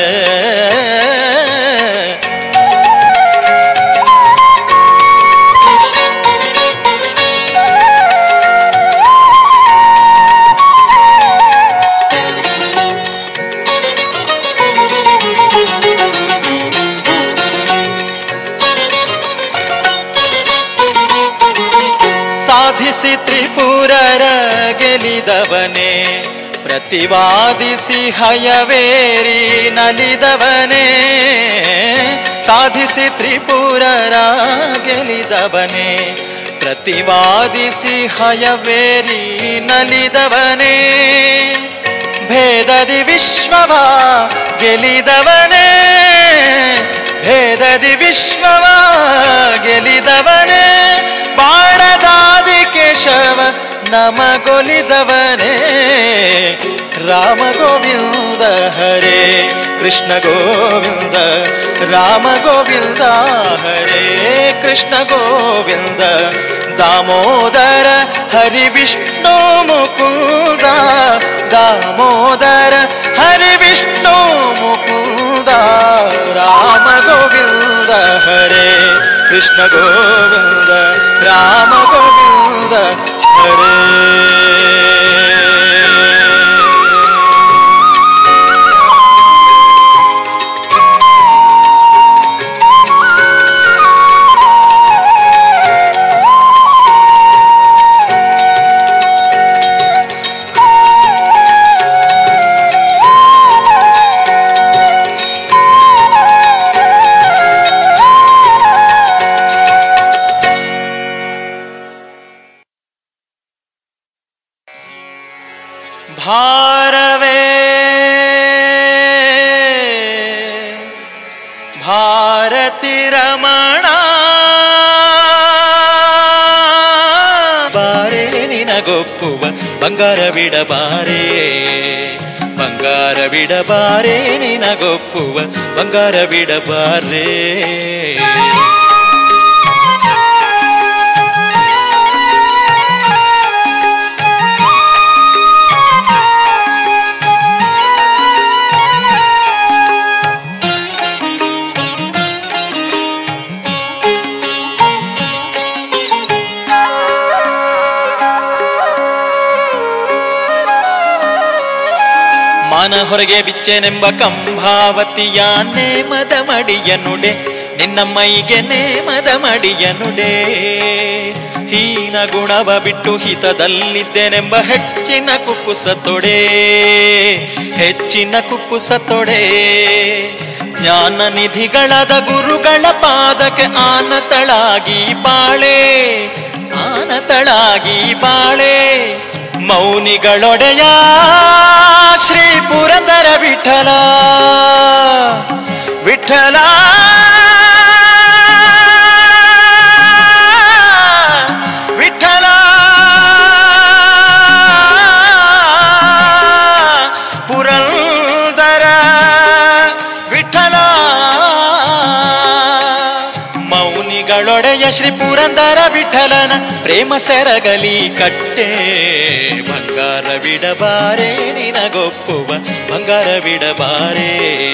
ಸಾಧಿಸಿ ತ್ರಿಪುರರ ಗೆಲಿದವನೇ ಪ್ರತಿವಾದಿಸಿ ಹಯವೇರಿ ನಲಿದವನೇ ಸಾಧಿಸಿ ತ್ರಿಪುರರ ಗೆಲಿದವನೇ ಪ್ರತಿವಾದಿಸಿ ಹಯವೇರಿ ನಲಿದವನೇ ಭೇದದಿ ವಿಶ್ವವ ಗೆಲಿದವನೇ ಭೇದದಿ ವಿಶ್ವವ ಗೆಲಿದವನೇ ಬಾಣದಾದಿ ಕೇಶವ ನಮಗೊಲಿದವನೇ ರಾಮ ಗೋವಿಂದ ಹರೇ ಕೃಷ್ಣ ಗೋವಿಂದ ರಾಮ ಗೋವಿಂದ ಹರೇ ಕೃಷ್ಣ ಗೋವಿಂದ ದಾಮೋದರ ಹರಿ ವಿಷ್ಣು ಮುಕುಂದ ದಾಮೋದರ ಹರಿ ವಿಷ್ಣು ಮುಕುಂದ ರಾಮ ಗೋವಿಂದ ಹರೇ ಕೃಷ್ಣ ಗೋವಿಂದ ರಾಮ ಗೋವಿಂದ ಹರೇ ಭಾರವೇ ಭಾರತಿ ರಮಣ ಬಾರೆ ನಿನಗೊಪ್ಪುವ ಬಂಗಾರ ಬಿಡಬಾರೆ ಬಂಗಾರ ಬಿಡಬಾರೆ ನಿನಗೊಪ್ಪುವ ಬಂಗಾರ ಬಿಡಬಾರೆ ಮಾನ ಹೊರಗೆ ಬಿಚ್ಚೆನೆಂಬ ಕಂಭಾವತಿಯ ನೇಮದ ಮಡಿಯ ನುಡೆ ನಿನ್ನ ಮೈಗೆ ನೇಮದ ಮಡಿಯ ನುಡೆ ಹೀನ ಗುಣವ ಬಿಟ್ಟು ಹಿತದಲ್ಲಿದ್ದೇನೆಂಬ ಹೆಚ್ಚಿನ ಕುಕ್ಕುಸ ತೊಡೆ ಹೆಚ್ಚಿನ ಕುಕ್ಕುಸ ತೊಡೆ ಜ್ಞಾನ ನಿಧಿಗಳದ ಗುರುಗಳ ಪಾದಕ್ಕೆ ಆನತಳಾಗಿ ಬಾಳೆ ಆನತಳಾಗಿ ಬಾಳೆ ಮೌನಿಗಳೊಡೆಯ ಶ್ರೀ ಪುರಂದರ ವಿಠಲ ವಿಠಲ ವಿಠಲ ಪುರಂದರ ವಿಠಲ ಮೌನಿಗಳೊಡೆಯ ಶ್ರೀ ಪುರಂದರ ವಿಠಲನ ಪ್ರೇಮ ಸೆರಗಲಿ ಕಟ್ಟೆ ಬಂಗಾರವಿಡಬಾರೆ ನಿನಗೊಪ್ಪುವ ಬಂಗಾರವಿಡಬಾರೆ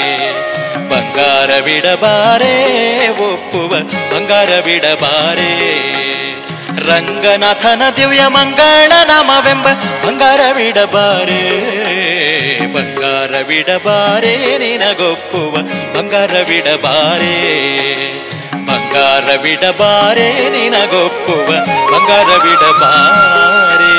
ಬಂಗಾರವಿಡಬಾರೆ ಒಪ್ಪುವ ಬಂಗಾರವಿಡಬಾರೆ ರಂಗನಾಥನ ದಿವ್ಯ ಮಂಗಳ ನಾಮವೆಂಬ ಬಂಗಾರವಿಡಬಾರೆ ಬಂಗಾರವಿಡಬಾರೆ ನಿನಗೊಪ್ಪುವ ಬಂಗಾರವಿಡಬಾರೆ ಬಂಗಾರವಿಡಬಾರೆ ನಿನಗೊಪ್ಪುವ ಬಂಗಾರವಿಡಬಾರೆ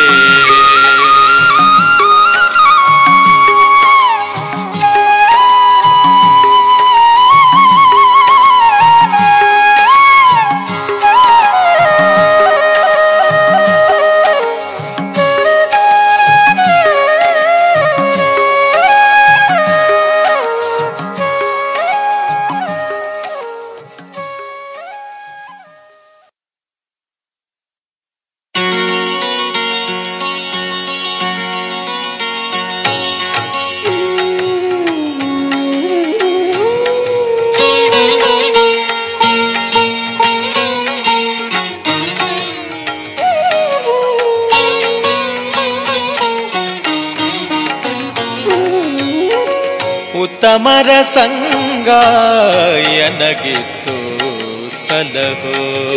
ಉತ್ತಮರ ಸಂಗ ಎನಗಿತ್ತು ಸಲಹೋ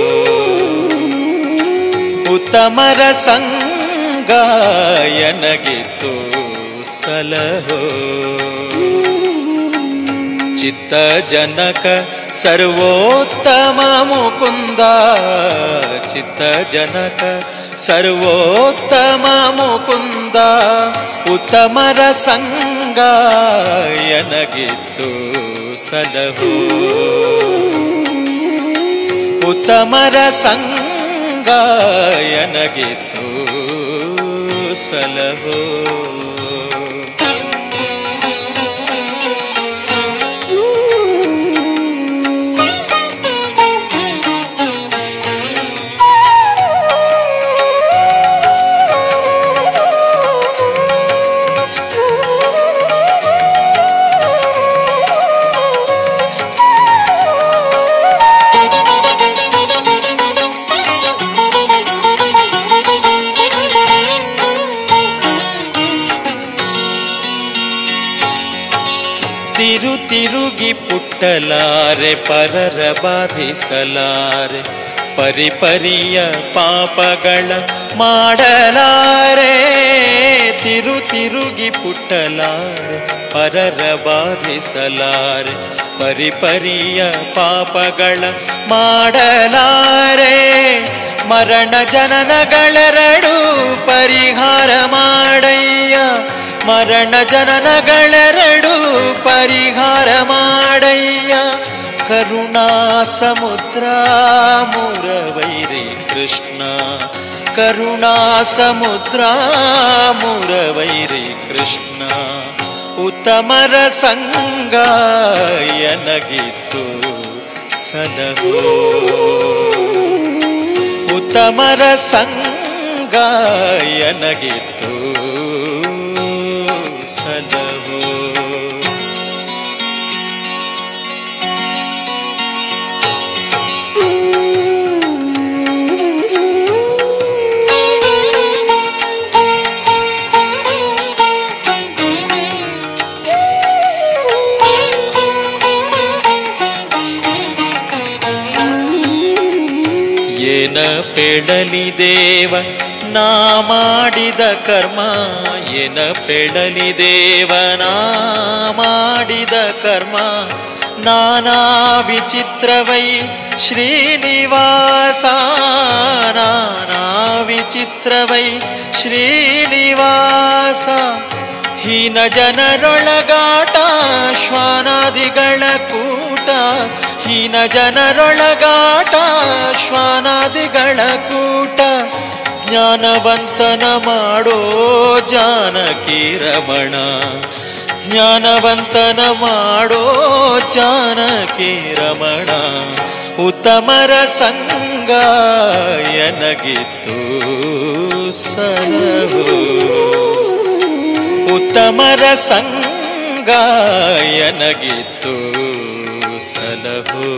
ಉತ್ತಮರ ಸಂಗ ಎನಗಿತ್ತು ಸಲಹೋ ಚಿತ್ತ ಜನಕ ಸರ್ವೋತ್ತಮ ಮುಕುಂದ ಚಿತ್ತ ಜನಕ ಸರ್ವೋತ್ತಮ ಮುಕುಂದ ಉತ್ತಮರ ಸಂಗ ಎನಗಿತ್ತು ಸಲಹೋ ಉತ್ತಮರ ಸಂಗ ಎನಗಿತ್ತು ಸಲಹೋ ತಿರು ತಿರುಗಿ ಪುಟ್ಟಲಾರೆ ಪರರ ಬಾಧಿಸಲಾರೆ ಪರಿಪರಿಯ ಪಾಪಗಳ ಮಾಡಲಾರೆ ತಿರು ತಿರುಗಿ ಪುಟ್ಟಲಾರೆ ಪರರ ಬಾಧಿಸಲಾರೆ ಪರಿಪರಿಯ ಪಾಪಗಳ ಮಾಡಲಾರೆ ಮರಣ ಜನನಗಳೆರಡು ಪರಿಹಾರ ಮಾಡಯ್ಯ ಮರಣ ಜನನಗಳೆರಡು ಪರಿಹಾರ ಮಾಡಯ್ಯ ಕರುಣಾ ಸಮುದ್ರ ಮುರವೈರಿ ಕೃಷ್ಣ ಕರುಣಾ ಸಮುದ್ರ ಮುರವೈರಿ ಕೃಷ್ಣ ಉತ್ತಮರ ಸಂಗ ಎನಗಿತ್ತು ಸಲಹೋ ಉತ್ತಮರ ಸಂಗ ಎನಗಿತ್ತು ಸಲಹೋ ಏನ ಪೆಳಲಿ ದೇವ ನಾ ಮಾಡಿದ ಕರ್ಮ ಏನ ಪೆಳಲಿ ದೇವ ನಾ ಮಾಡಿದ ಕರ್ಮ ನಾನಾ ವಿಚಿತ್ರವೈ ಶ್ರೀನಿವಾಸ ನಾನಾ ವಿಚಿತ್ರವೈ ಶ್ರೀನಿವಾಸ ಹೀನ ಜನರೊಳಗಾಟ ಶ್ವಾನಾದಿಗಳ ಕೂಟ ಹೀನ ಜನರೊಳಗಾಟ ಶ್ವಾನಾದಿಗಳ ಕೂಟ ಜ್ಞಾನವಂತನ ಮಾಡೋ ಜಾನಕಿ ರಮಣ ಜ್ಞಾನವಂತನ ಮಾಡೋ ಜಾನಕಿ ರಮಣ ಉತ್ತಮರ ಸಂಗ ಎನಗಿತ್ತು ಸಲಹೋ ಉತ್ತಮರ ಸಂಗ ಎನಗಿತ್ತು ಸಲಹೋ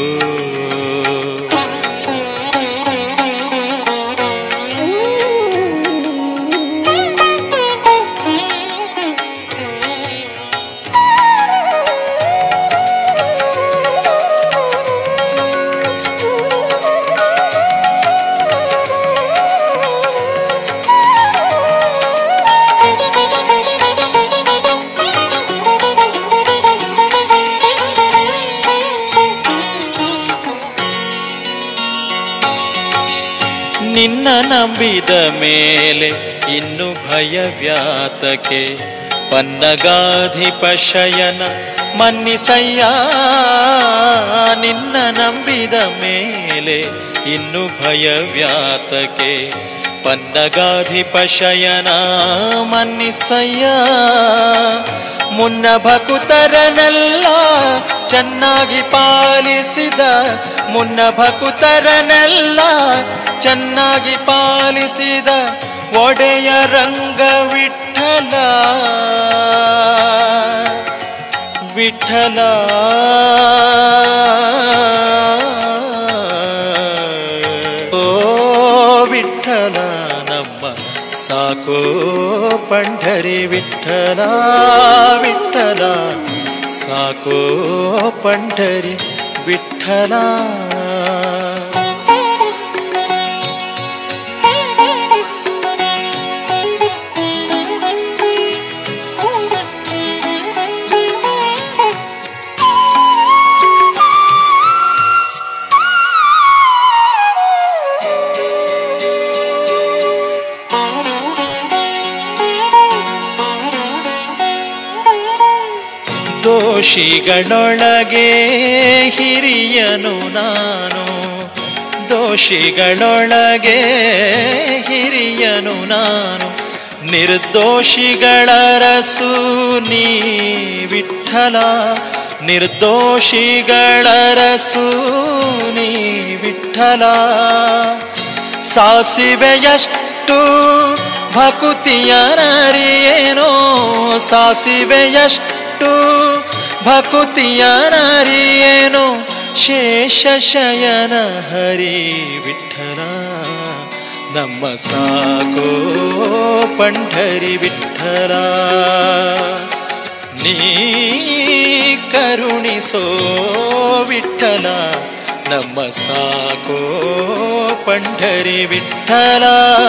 ನಿನ್ನ ನಂಬಿದ ಮೇಲೆ ಇನ್ನು ಭಯವ್ಯಾತಕೆ ಪನ್ನಗಾಧಿಪ ಶಯನ ಮನ್ನಿಸಯ್ಯ ನಿನ್ನ ನಂಬಿದ ಮೇಲೆ ಇನ್ನು ಭಯವ್ಯಾತಕೆ ಪನ್ನಗಾಧಿಪ ಶಯನ ಮನ್ನಿಸಯ್ಯ ಮುನ್ನ ಭಕುತರನೆಲ್ಲ ಚೆನ್ನಾಗಿ ಪಾಲಿಸಿದ ಮುನ್ನ ಭಕುತರನೆಲ್ಲ ಚೆನ್ನಾಗಿ ಪಾಲಿಸಿದ ಒಡೆಯ ರಂಗ ವಿಠಲ ವಿಠಲ ಓ ವಿಠಲ ನಮ್ಮ ಸಾಕೋ ಪಂಢರಿ ವಿಠಲ ವಿಠಲ ಸಾಕೋ ಪಂಢರಿ ವಿಠಲ ದೋಷಿಗಳೊಳಗೆ ಹಿರಿಯನು ನಾನು ದೋಷಿಗಳೊಳಗೆ ಹಿರಿಯನು ನಾನು ನಿರ್ದೋಷಿಗಳ ರಸು ನೀ ವಿಠಲ ನಿರ್ದೋಷಿಗಳ ರಸು ನೀ ವಿಠಲ ಸಾಸಿವೆಯಷ್ಟು ಭಕುತಿಯನರಿಯೇನೋ ಸಾಸಿವೆಯಷ್ಟು ಭಕುತಿಯನರಿಯೇನೋ ಶೇಷ ಶಯನ ಹರಿ ವಿಠಲ ನಮ್ಮ ಸಾಕೋ ಪಂಢರಿ ವಿಠಲ ನೀ ಕರುಣಿಸೋ ವಿಠಲ ನಮ್ಮ ಸಾಕೋ ಪಂಢರಿ ವಿಠಲ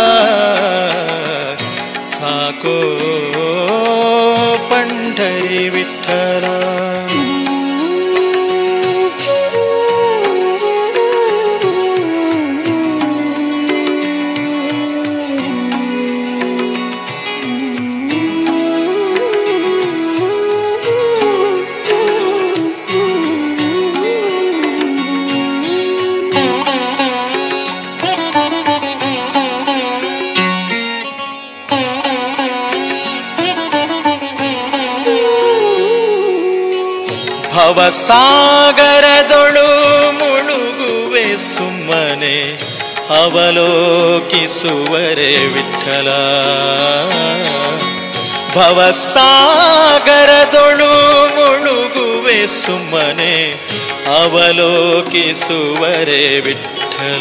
ಸಾಕೋ ಪಂಢರಿ ವಿಠಲ ಭವಸಾಗರದೊಳು ಮುಳುಗುವೆ ಸುಮ್ಮನೆ ಅವಲೋಕಿಸುವರೆ ವಿಠಲ ಭವಸಾಗರದೊಳು ಮುಳುಗುವೆ ಸುಮ್ಮನೆ ಅವಲೋಕಿಸುವರೆ ವಿಠಲ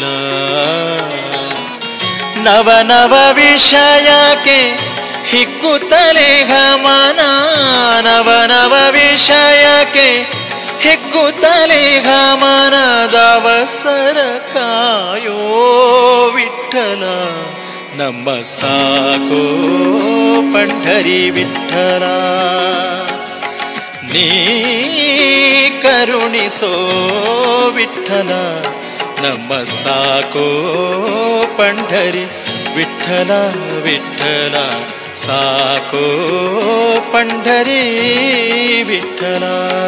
ನವ ನವ ವಿಷಯಕ್ಕೆ ಹಿಕ್ಕುತ್ತಲೇ ಗಮನ ನವ ನವ ವಿಷಯಕ್ಕೆ ಹಿಕ್ಕುತ್ತಲೇ ಗಮನದವಸರ ಕಾಯೋ ವಿಠಲ ನಮ್ಮ ಸಾಕೋ ಪಂಢರಿ ವಿಠಲ ನೀ ಕರುಣಿಸೋ ವಿಠಲ ನಮ್ಮ ಸಾಕೋ ಪಂಢರಿ ವಿಠಲ ವಿಠಲ ಸಾಕೋ ಪಂಢರಿ ವಿಠಲ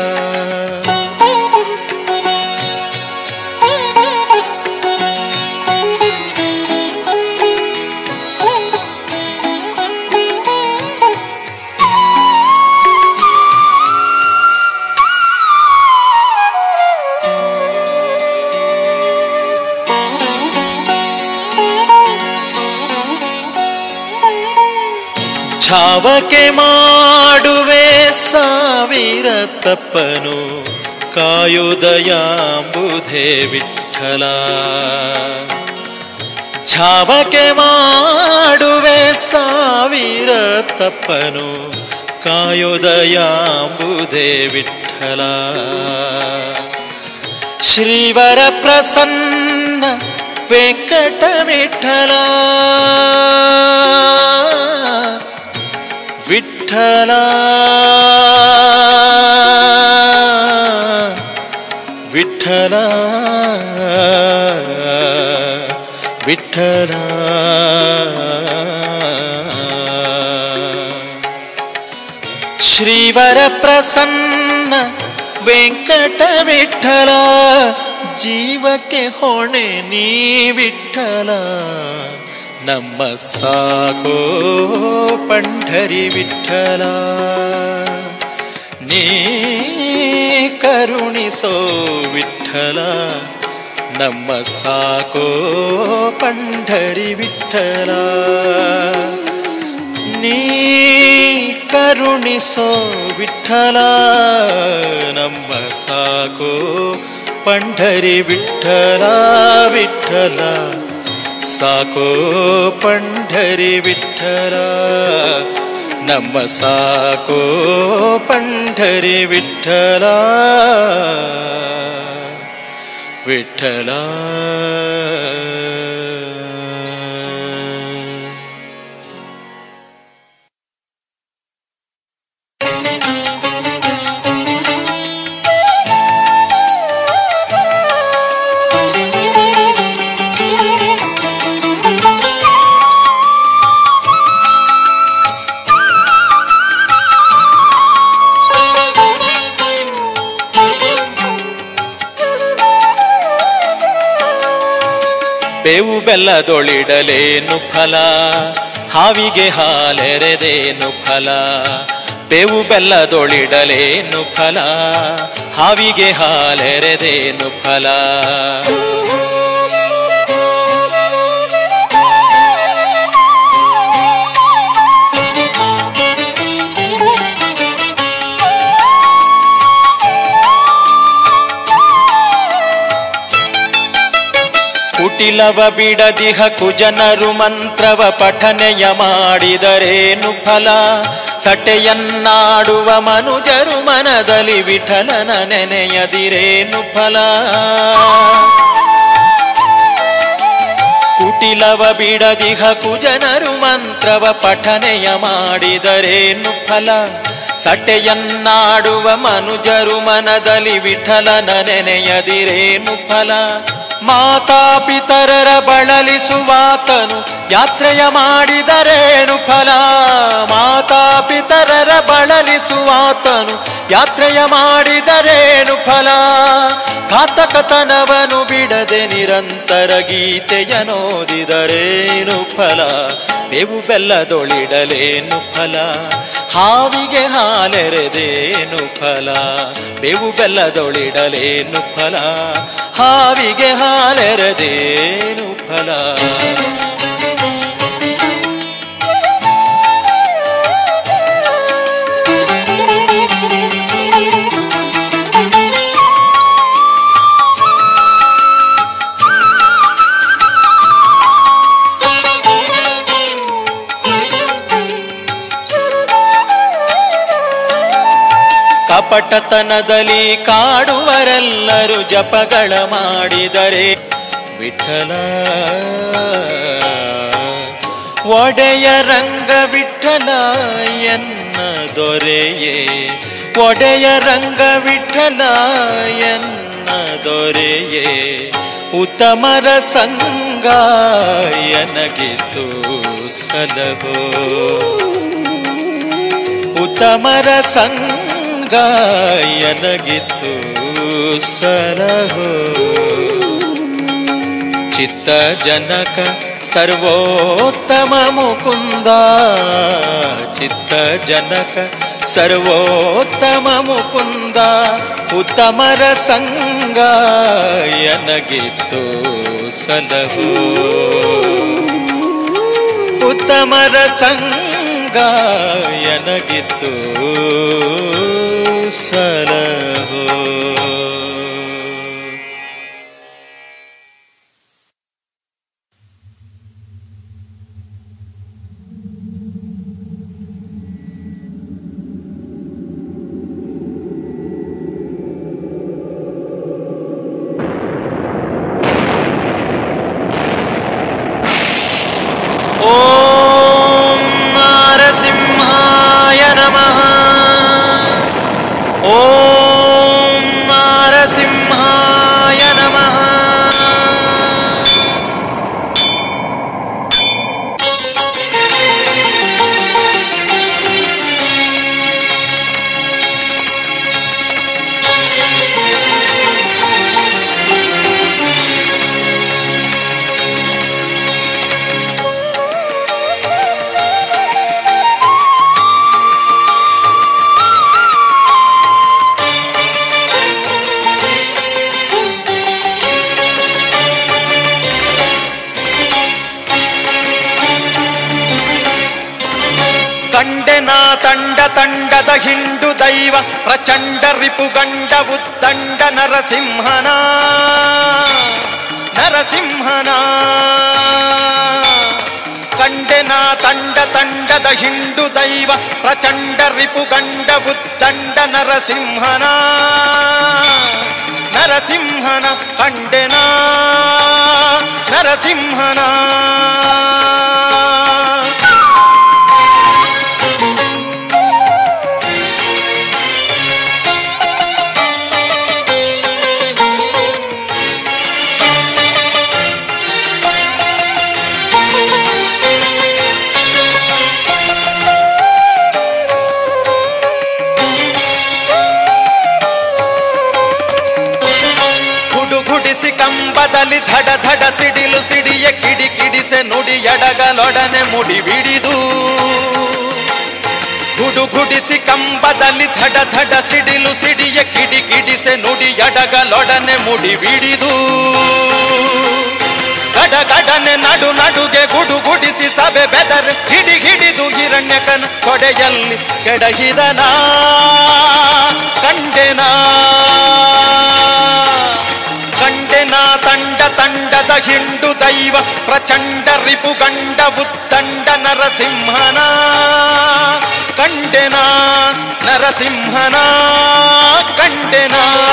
ಛಾವಕೆ ಮಾಡುವೆ ಸಾವಿರ ತಪ್ಪನು ಕಾಯುದಯಾಂಬುಧೇ ವಿಠಲ ಛಾವಕೆ ಮಾಡುವೆ ಸಾವಿರ ತಪ್ಪನು ಕಾಯುದಯಾಂಬುಧೇ ವಿಠಲ ಶ್ರೀವರ ಪ್ರಸನ್ನ ವೆಂಕಟ ವಿಠಲ ವಿಠಲ ವಿಠಲ ವಿಠಲ ಶ್ರೀವರ ಪ್ರಸನ್ನ ವೆಂಕಟ ವಿಠಲ ಜೀವಕ್ಕೆ ಹೊಣೆ ನೀ ವಿಠಲ ನಮ್ಮ ಸಾಕೋ ಪಂಢರಿ ವಿಠಲ ನೀ ಕರುಣಿಸೋ ವಿಠಲ ನಮ್ಮ ಸಾಕೋ ಪಂಢರಿ ವಿಠಲ ನೀ ಕರುಣಿಸೋ ವಿಠಲ ನಮ್ಮ ಸಾಕೋ ಪಂಢರಿ ವಿಠಲ ವಿಠಲ ಸಾಕೋ ಪಂಢರಿ ವಿಠಲ ನಮ್ಮ ಸಾಕೋ ಪಂಢರಿ ವಿಠಲ ವಿಠಲ ಬೇವು ಬೆಲ್ಲದೊಳಿಡಲೇನು ಫಲ ಹಾವಿಗೆ ಹಾಲೆರೆದೇನು ಫಲ ಬೇವು ಬೆಲ್ಲದೊಳಿಡಲೇನು ಫಲ ಹಾವಿಗೆ ಹಾಲೆರೆದೇನು ಫಲ ಕುಟಿಲವ ಬಿಡದಿಹ ಕುಜನರು ಮಂತ್ರವ ಪಠನೆಯ ಮಾಡಿದರೇನು ಫಲ ಸಟೆಯನ್ನಾಡುವ ಮನುಜರು ಮನದಲ್ಲಿ ವಿಠಲನ ನೆನೆಯದಿರೇನು ಫಲ ಕುಟಿಲವ ಬಿಡದಿಹ ಕುಜನರು ಮಂತ್ರವ ಪಠನೆಯ ಮಾಡಿದರೇನು ಫಲ ಸಟೆಯನ್ನಾಡುವ ಮನುಜರು ಮನದಲ್ಲಿ ವಿಠಲನ ನೆನೆಯದಿರೇನು ಫಲ ಮಾತಾಪಿತರರ ಬಳಲಿಸುವಾತನು ಯಾತ್ರೆಯ ಮಾಡಿದರೇನು ಫಲ ಮಾತಾಪಿತರರ ಬಳಲಿಸುವಾತನು ಯಾತ್ರೆಯ ಮಾಡಿದರೇನು ಫಲ ಘಾತಕತನವನು ಬಿಡದೆ ನಿರಂತರ ಗೀತೆಯ ನೋದಿದರೇನು ಫಲ ಬೇವು ಬೆಲ್ಲದೊಳಿಡಲೇನು ಫಲ ಹಾವಿಗೆ ಹಾಲೆರೆದೇನು ಫಲ ಬೇವು ಬೆಲ್ಲದೊಳಿಡಲೇನು ಫಲ ಹಾವಿಗೆ ಹಾಲೆರೆದೇನು ಫಲ ಕಪಟತನದಲ್ಲಿ ಕಾಡುವರೆಲ್ಲರೂ ಜಪಗಳ ಮಾಡಿದರೆ ವಿಠಲ ಒಡೆಯ ರಂಗ ವಿಠಲ ಎನ್ನ ದೊರೆಯೇ ಒಡೆಯ ರಂಗ ವಿಠಲ ಎನ್ನ ದೊರೆಯೇ ಉತ್ತಮರ ಸಂಗ ಎನಗಿತು ಸಲಹೋ ಉತ್ತಮರ ಸಂಗ ಎನಗಿತು ಸಲಹೋ ಚಿತ್ತ ಜನಕ ಸರ್ವೋತ್ತಮ ಮುಕುಂದ ಚಿತ್ತ ಜನಕ ಸರ್ವೋತ್ತಮ ಮುಕುಂದ ಉತ್ತಮರ ಸಂಗ ಎನಗಿತ್ತು ಸಲಹೋ ಉತ್ತಮರ ಸಂಗ ಎನಗಿತ್ತು ಸಲಹೋ ॐ नारसिंहाय नमः ॐ नारसिंहाय नमः ಕಂಡೆನ ತಂಡ ತಂಡದ ಹಿಂಡು ದೈವ ಪ್ರಚಂಡ ರಿಪುಗಂಡ ಉದ್ದಂಡ ನರಸಿಂಹನ ನರಸಿಂಹನ ಕಂಡೆನ ತಂಡ ತಂಡದ ಹಿಂಡು ದೈವ ಪ್ರಚಂಡ ರಿಪುಗಂಡ ಉದ್ದಂಡ ನರಸಿಂಹನ ನರಸಿಂಹನ ಕಂಡೆನ ನರಸಿಂಹನ ಗುಡುಗುಡಿಸಿ ಕಂಬದಲ್ಲಿ ಧಡ ಧಡ ಸಿಡಿಲು ಸಿಡಿಯ ಕಿಡಿ ಕಿಡಿಸೆ ನುಡಿ ಎಡಗಲೊಡನೆ ಮುಡಿ ಬಿಡಿದು ಗುಡುಗುಡಿಸಿ ಕಂಬದಲ್ಲಿ ಧಡ ಧಡ ಸಿಡಿಲು ಸಿಡಿಯ ಕಿಡಿ ಕಿಡಿಸೆ ನುಡಿ ಎಡಗಲೊಡನೆ ಮುಡಿ ಬಿಡಿದು ಗಡ ಗಡನೆ ನಡು ನಡುಗೆ ಗುಡುಗುಡಿಸಿ ಸಭೆ ಬೆದರ್ ಹಿಡಿ ಹಿಡಿದು ಹಿರಣ್ಯಕನ ಕೊಡೆಯಲ್ಲಿ ಕೆಡಹಿದನ ಕಂಡೆನ ಕಂಡೆನ ತಂಡ ತಂಡದ ಹಿಂಡು ದೈವ ಪ್ರಚಂಡ ರಿಪುಗಂಡ ಉದ್ದಂಡ ನರಸಿಂಹನ ಕಂಡೆನ ನರಸಿಂಹನ ಕಂಡೆನ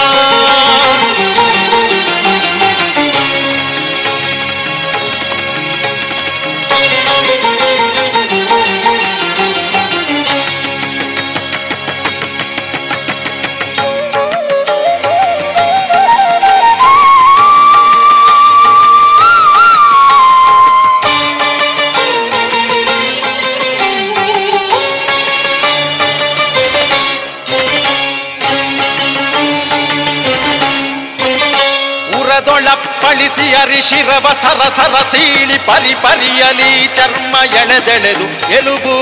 ಉರದೊಳಪ್ಪಳಿಸಿ ಅರಿಶಿರವ ಸರ ಸರ ಸೀಳಿ ಪರಿ ಪರಿಯಲಿ ಚರ್ಮ ಎಳೆದೆಳೆದು ಎಲುಬು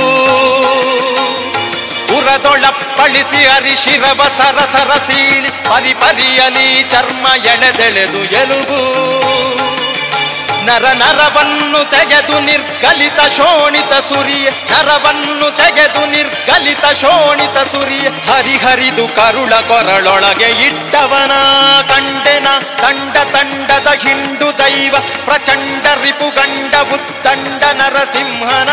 ಉರದೊಳಪ್ಪಳಿಸಿ ಅರಿಶಿರವ ಸರ ಸರ ಸೀಳಿ ಪರಿ ಪರಿಯಲಿ ಚರ್ಮ ಎಳೆದೆಳೆದು ಎಲುಬು ನರ ನರವನ್ನು ತೆಗೆದು ನಿರ್ಗಲಿತ ಶೋಣಿತ ಸುರಿಯ ನರವನ್ನು ತೆಗೆದು ನಿರ್ಗಲಿತ ಶೋಣಿತ ಸುರಿಯ ಹರಿಹರಿದು ಕರುಳ ಕೊರಳೊಳಗೆ ಇಟ್ಟವನ ಕಂಡೆನ ತಂಡ ತಂಡದ ಹಿಂಡು ದೈವ ಪ್ರಚಂಡ ರಿಪುಗಂಡ ಉದ್ದಂಡ ನರಸಿಂಹನ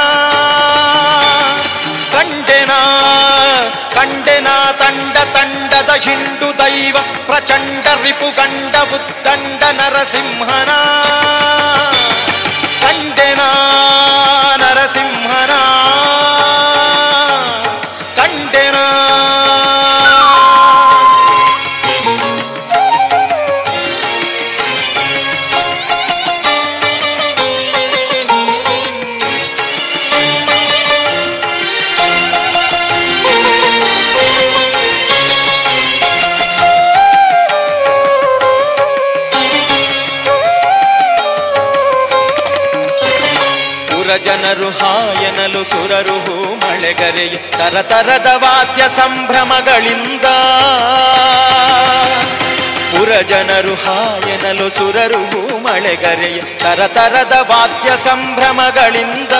ಕಂಡೆನ ಕಂಡೆನ ತಂಡ ತಂಡದ ಹಿಂಡು ದೈವ ಪ್ರಚಂಡ ರಿಪುಗಂಡ ಉದ್ದಂಡ ನರಸಿಂಹನ ಕಂಡೆನ ನರಸಿಂಹನ ಕಂಡೆನ ಪುರಜನರು ಹಾಯನಲು ಸುರರು ಹೂ ಮಳೆಗರೆಯ ತರತರದ ವಾದ್ಯ ಸಂಭ್ರಮಗಳಿಂದ ಪುರಜನರು ಹಾಯನಲು ಸುರರು ಹೂ ಮಳೆಗರೆಯ ತರತರದ ವಾದ್ಯ ಸಂಭ್ರಮಗಳಿಂದ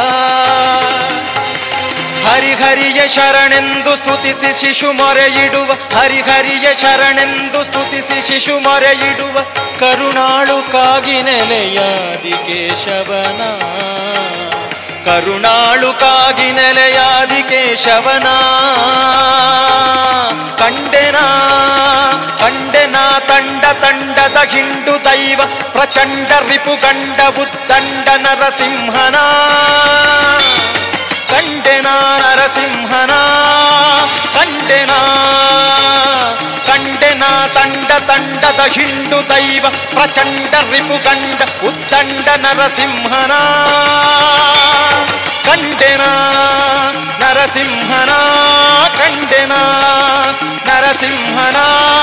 ಹರಿಹರಿಯ ಶರಣೆಂದು ಸ್ತುತಿಸಿ ಶಿಶು ಮೊರೆಯಿಡುವ ಹರಿಹರಿಯ ಶರಣೆಂದು ಸ್ತುತಿಸಿ ಶಿಶು ಮೊರೆಯಿಡುವ ಕರುಣಾಳು ಕಾಗಿ ನೆಲೆಯಾದಿ ಕೇಶವನ ಕರುಣಾಳು ಕಾಗಿ ನೆಲೆಯಾದಿ ಕೇಶವನ ಕಂಡೆನ ಕಂಡೆನ ತಂಡ ತಂಡದ ಹಿಂಡು ದೈವ ಪ್ರಚಂಡ ರಿಪುಗಂಡ ಉದ್ದಂಡ ನರಸಿಂಹನ ಕಂಡೆನ ನರಸಿಂಹನ ಕಂಡೆನ ಕಂಡೆನ ತಂಡ ತಂಡದ ಹಿಂಡು ದೈವ ಪ್ರಚಂಡ ರಿಪುಗಂಡ ಉದ್ದಂಡ ನರಸಿಂಹನ ಕಂಡೆನ ನರಸಿಂಹನ ಕಂಡೆನ ನರಸಿಂಹನ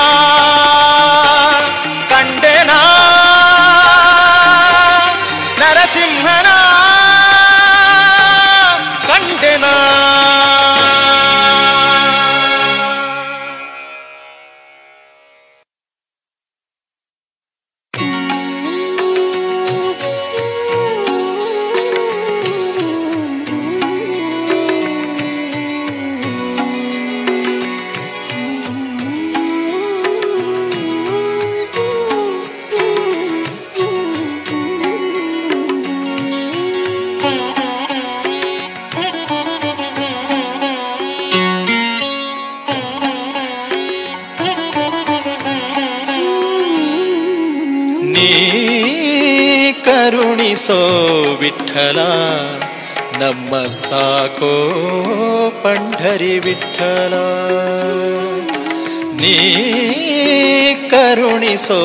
ಕಂಡೆನ ನರಸಿಂಹನ ಕಂಡೆನ ನೀ ಕರುಣಿಸೋ ವಿಠಲ ನಮ್ಮ ಸಾಕೋ ಪಂಢರಿ ವಿಠಲ ನೀ ಕರುಣಿಸೋ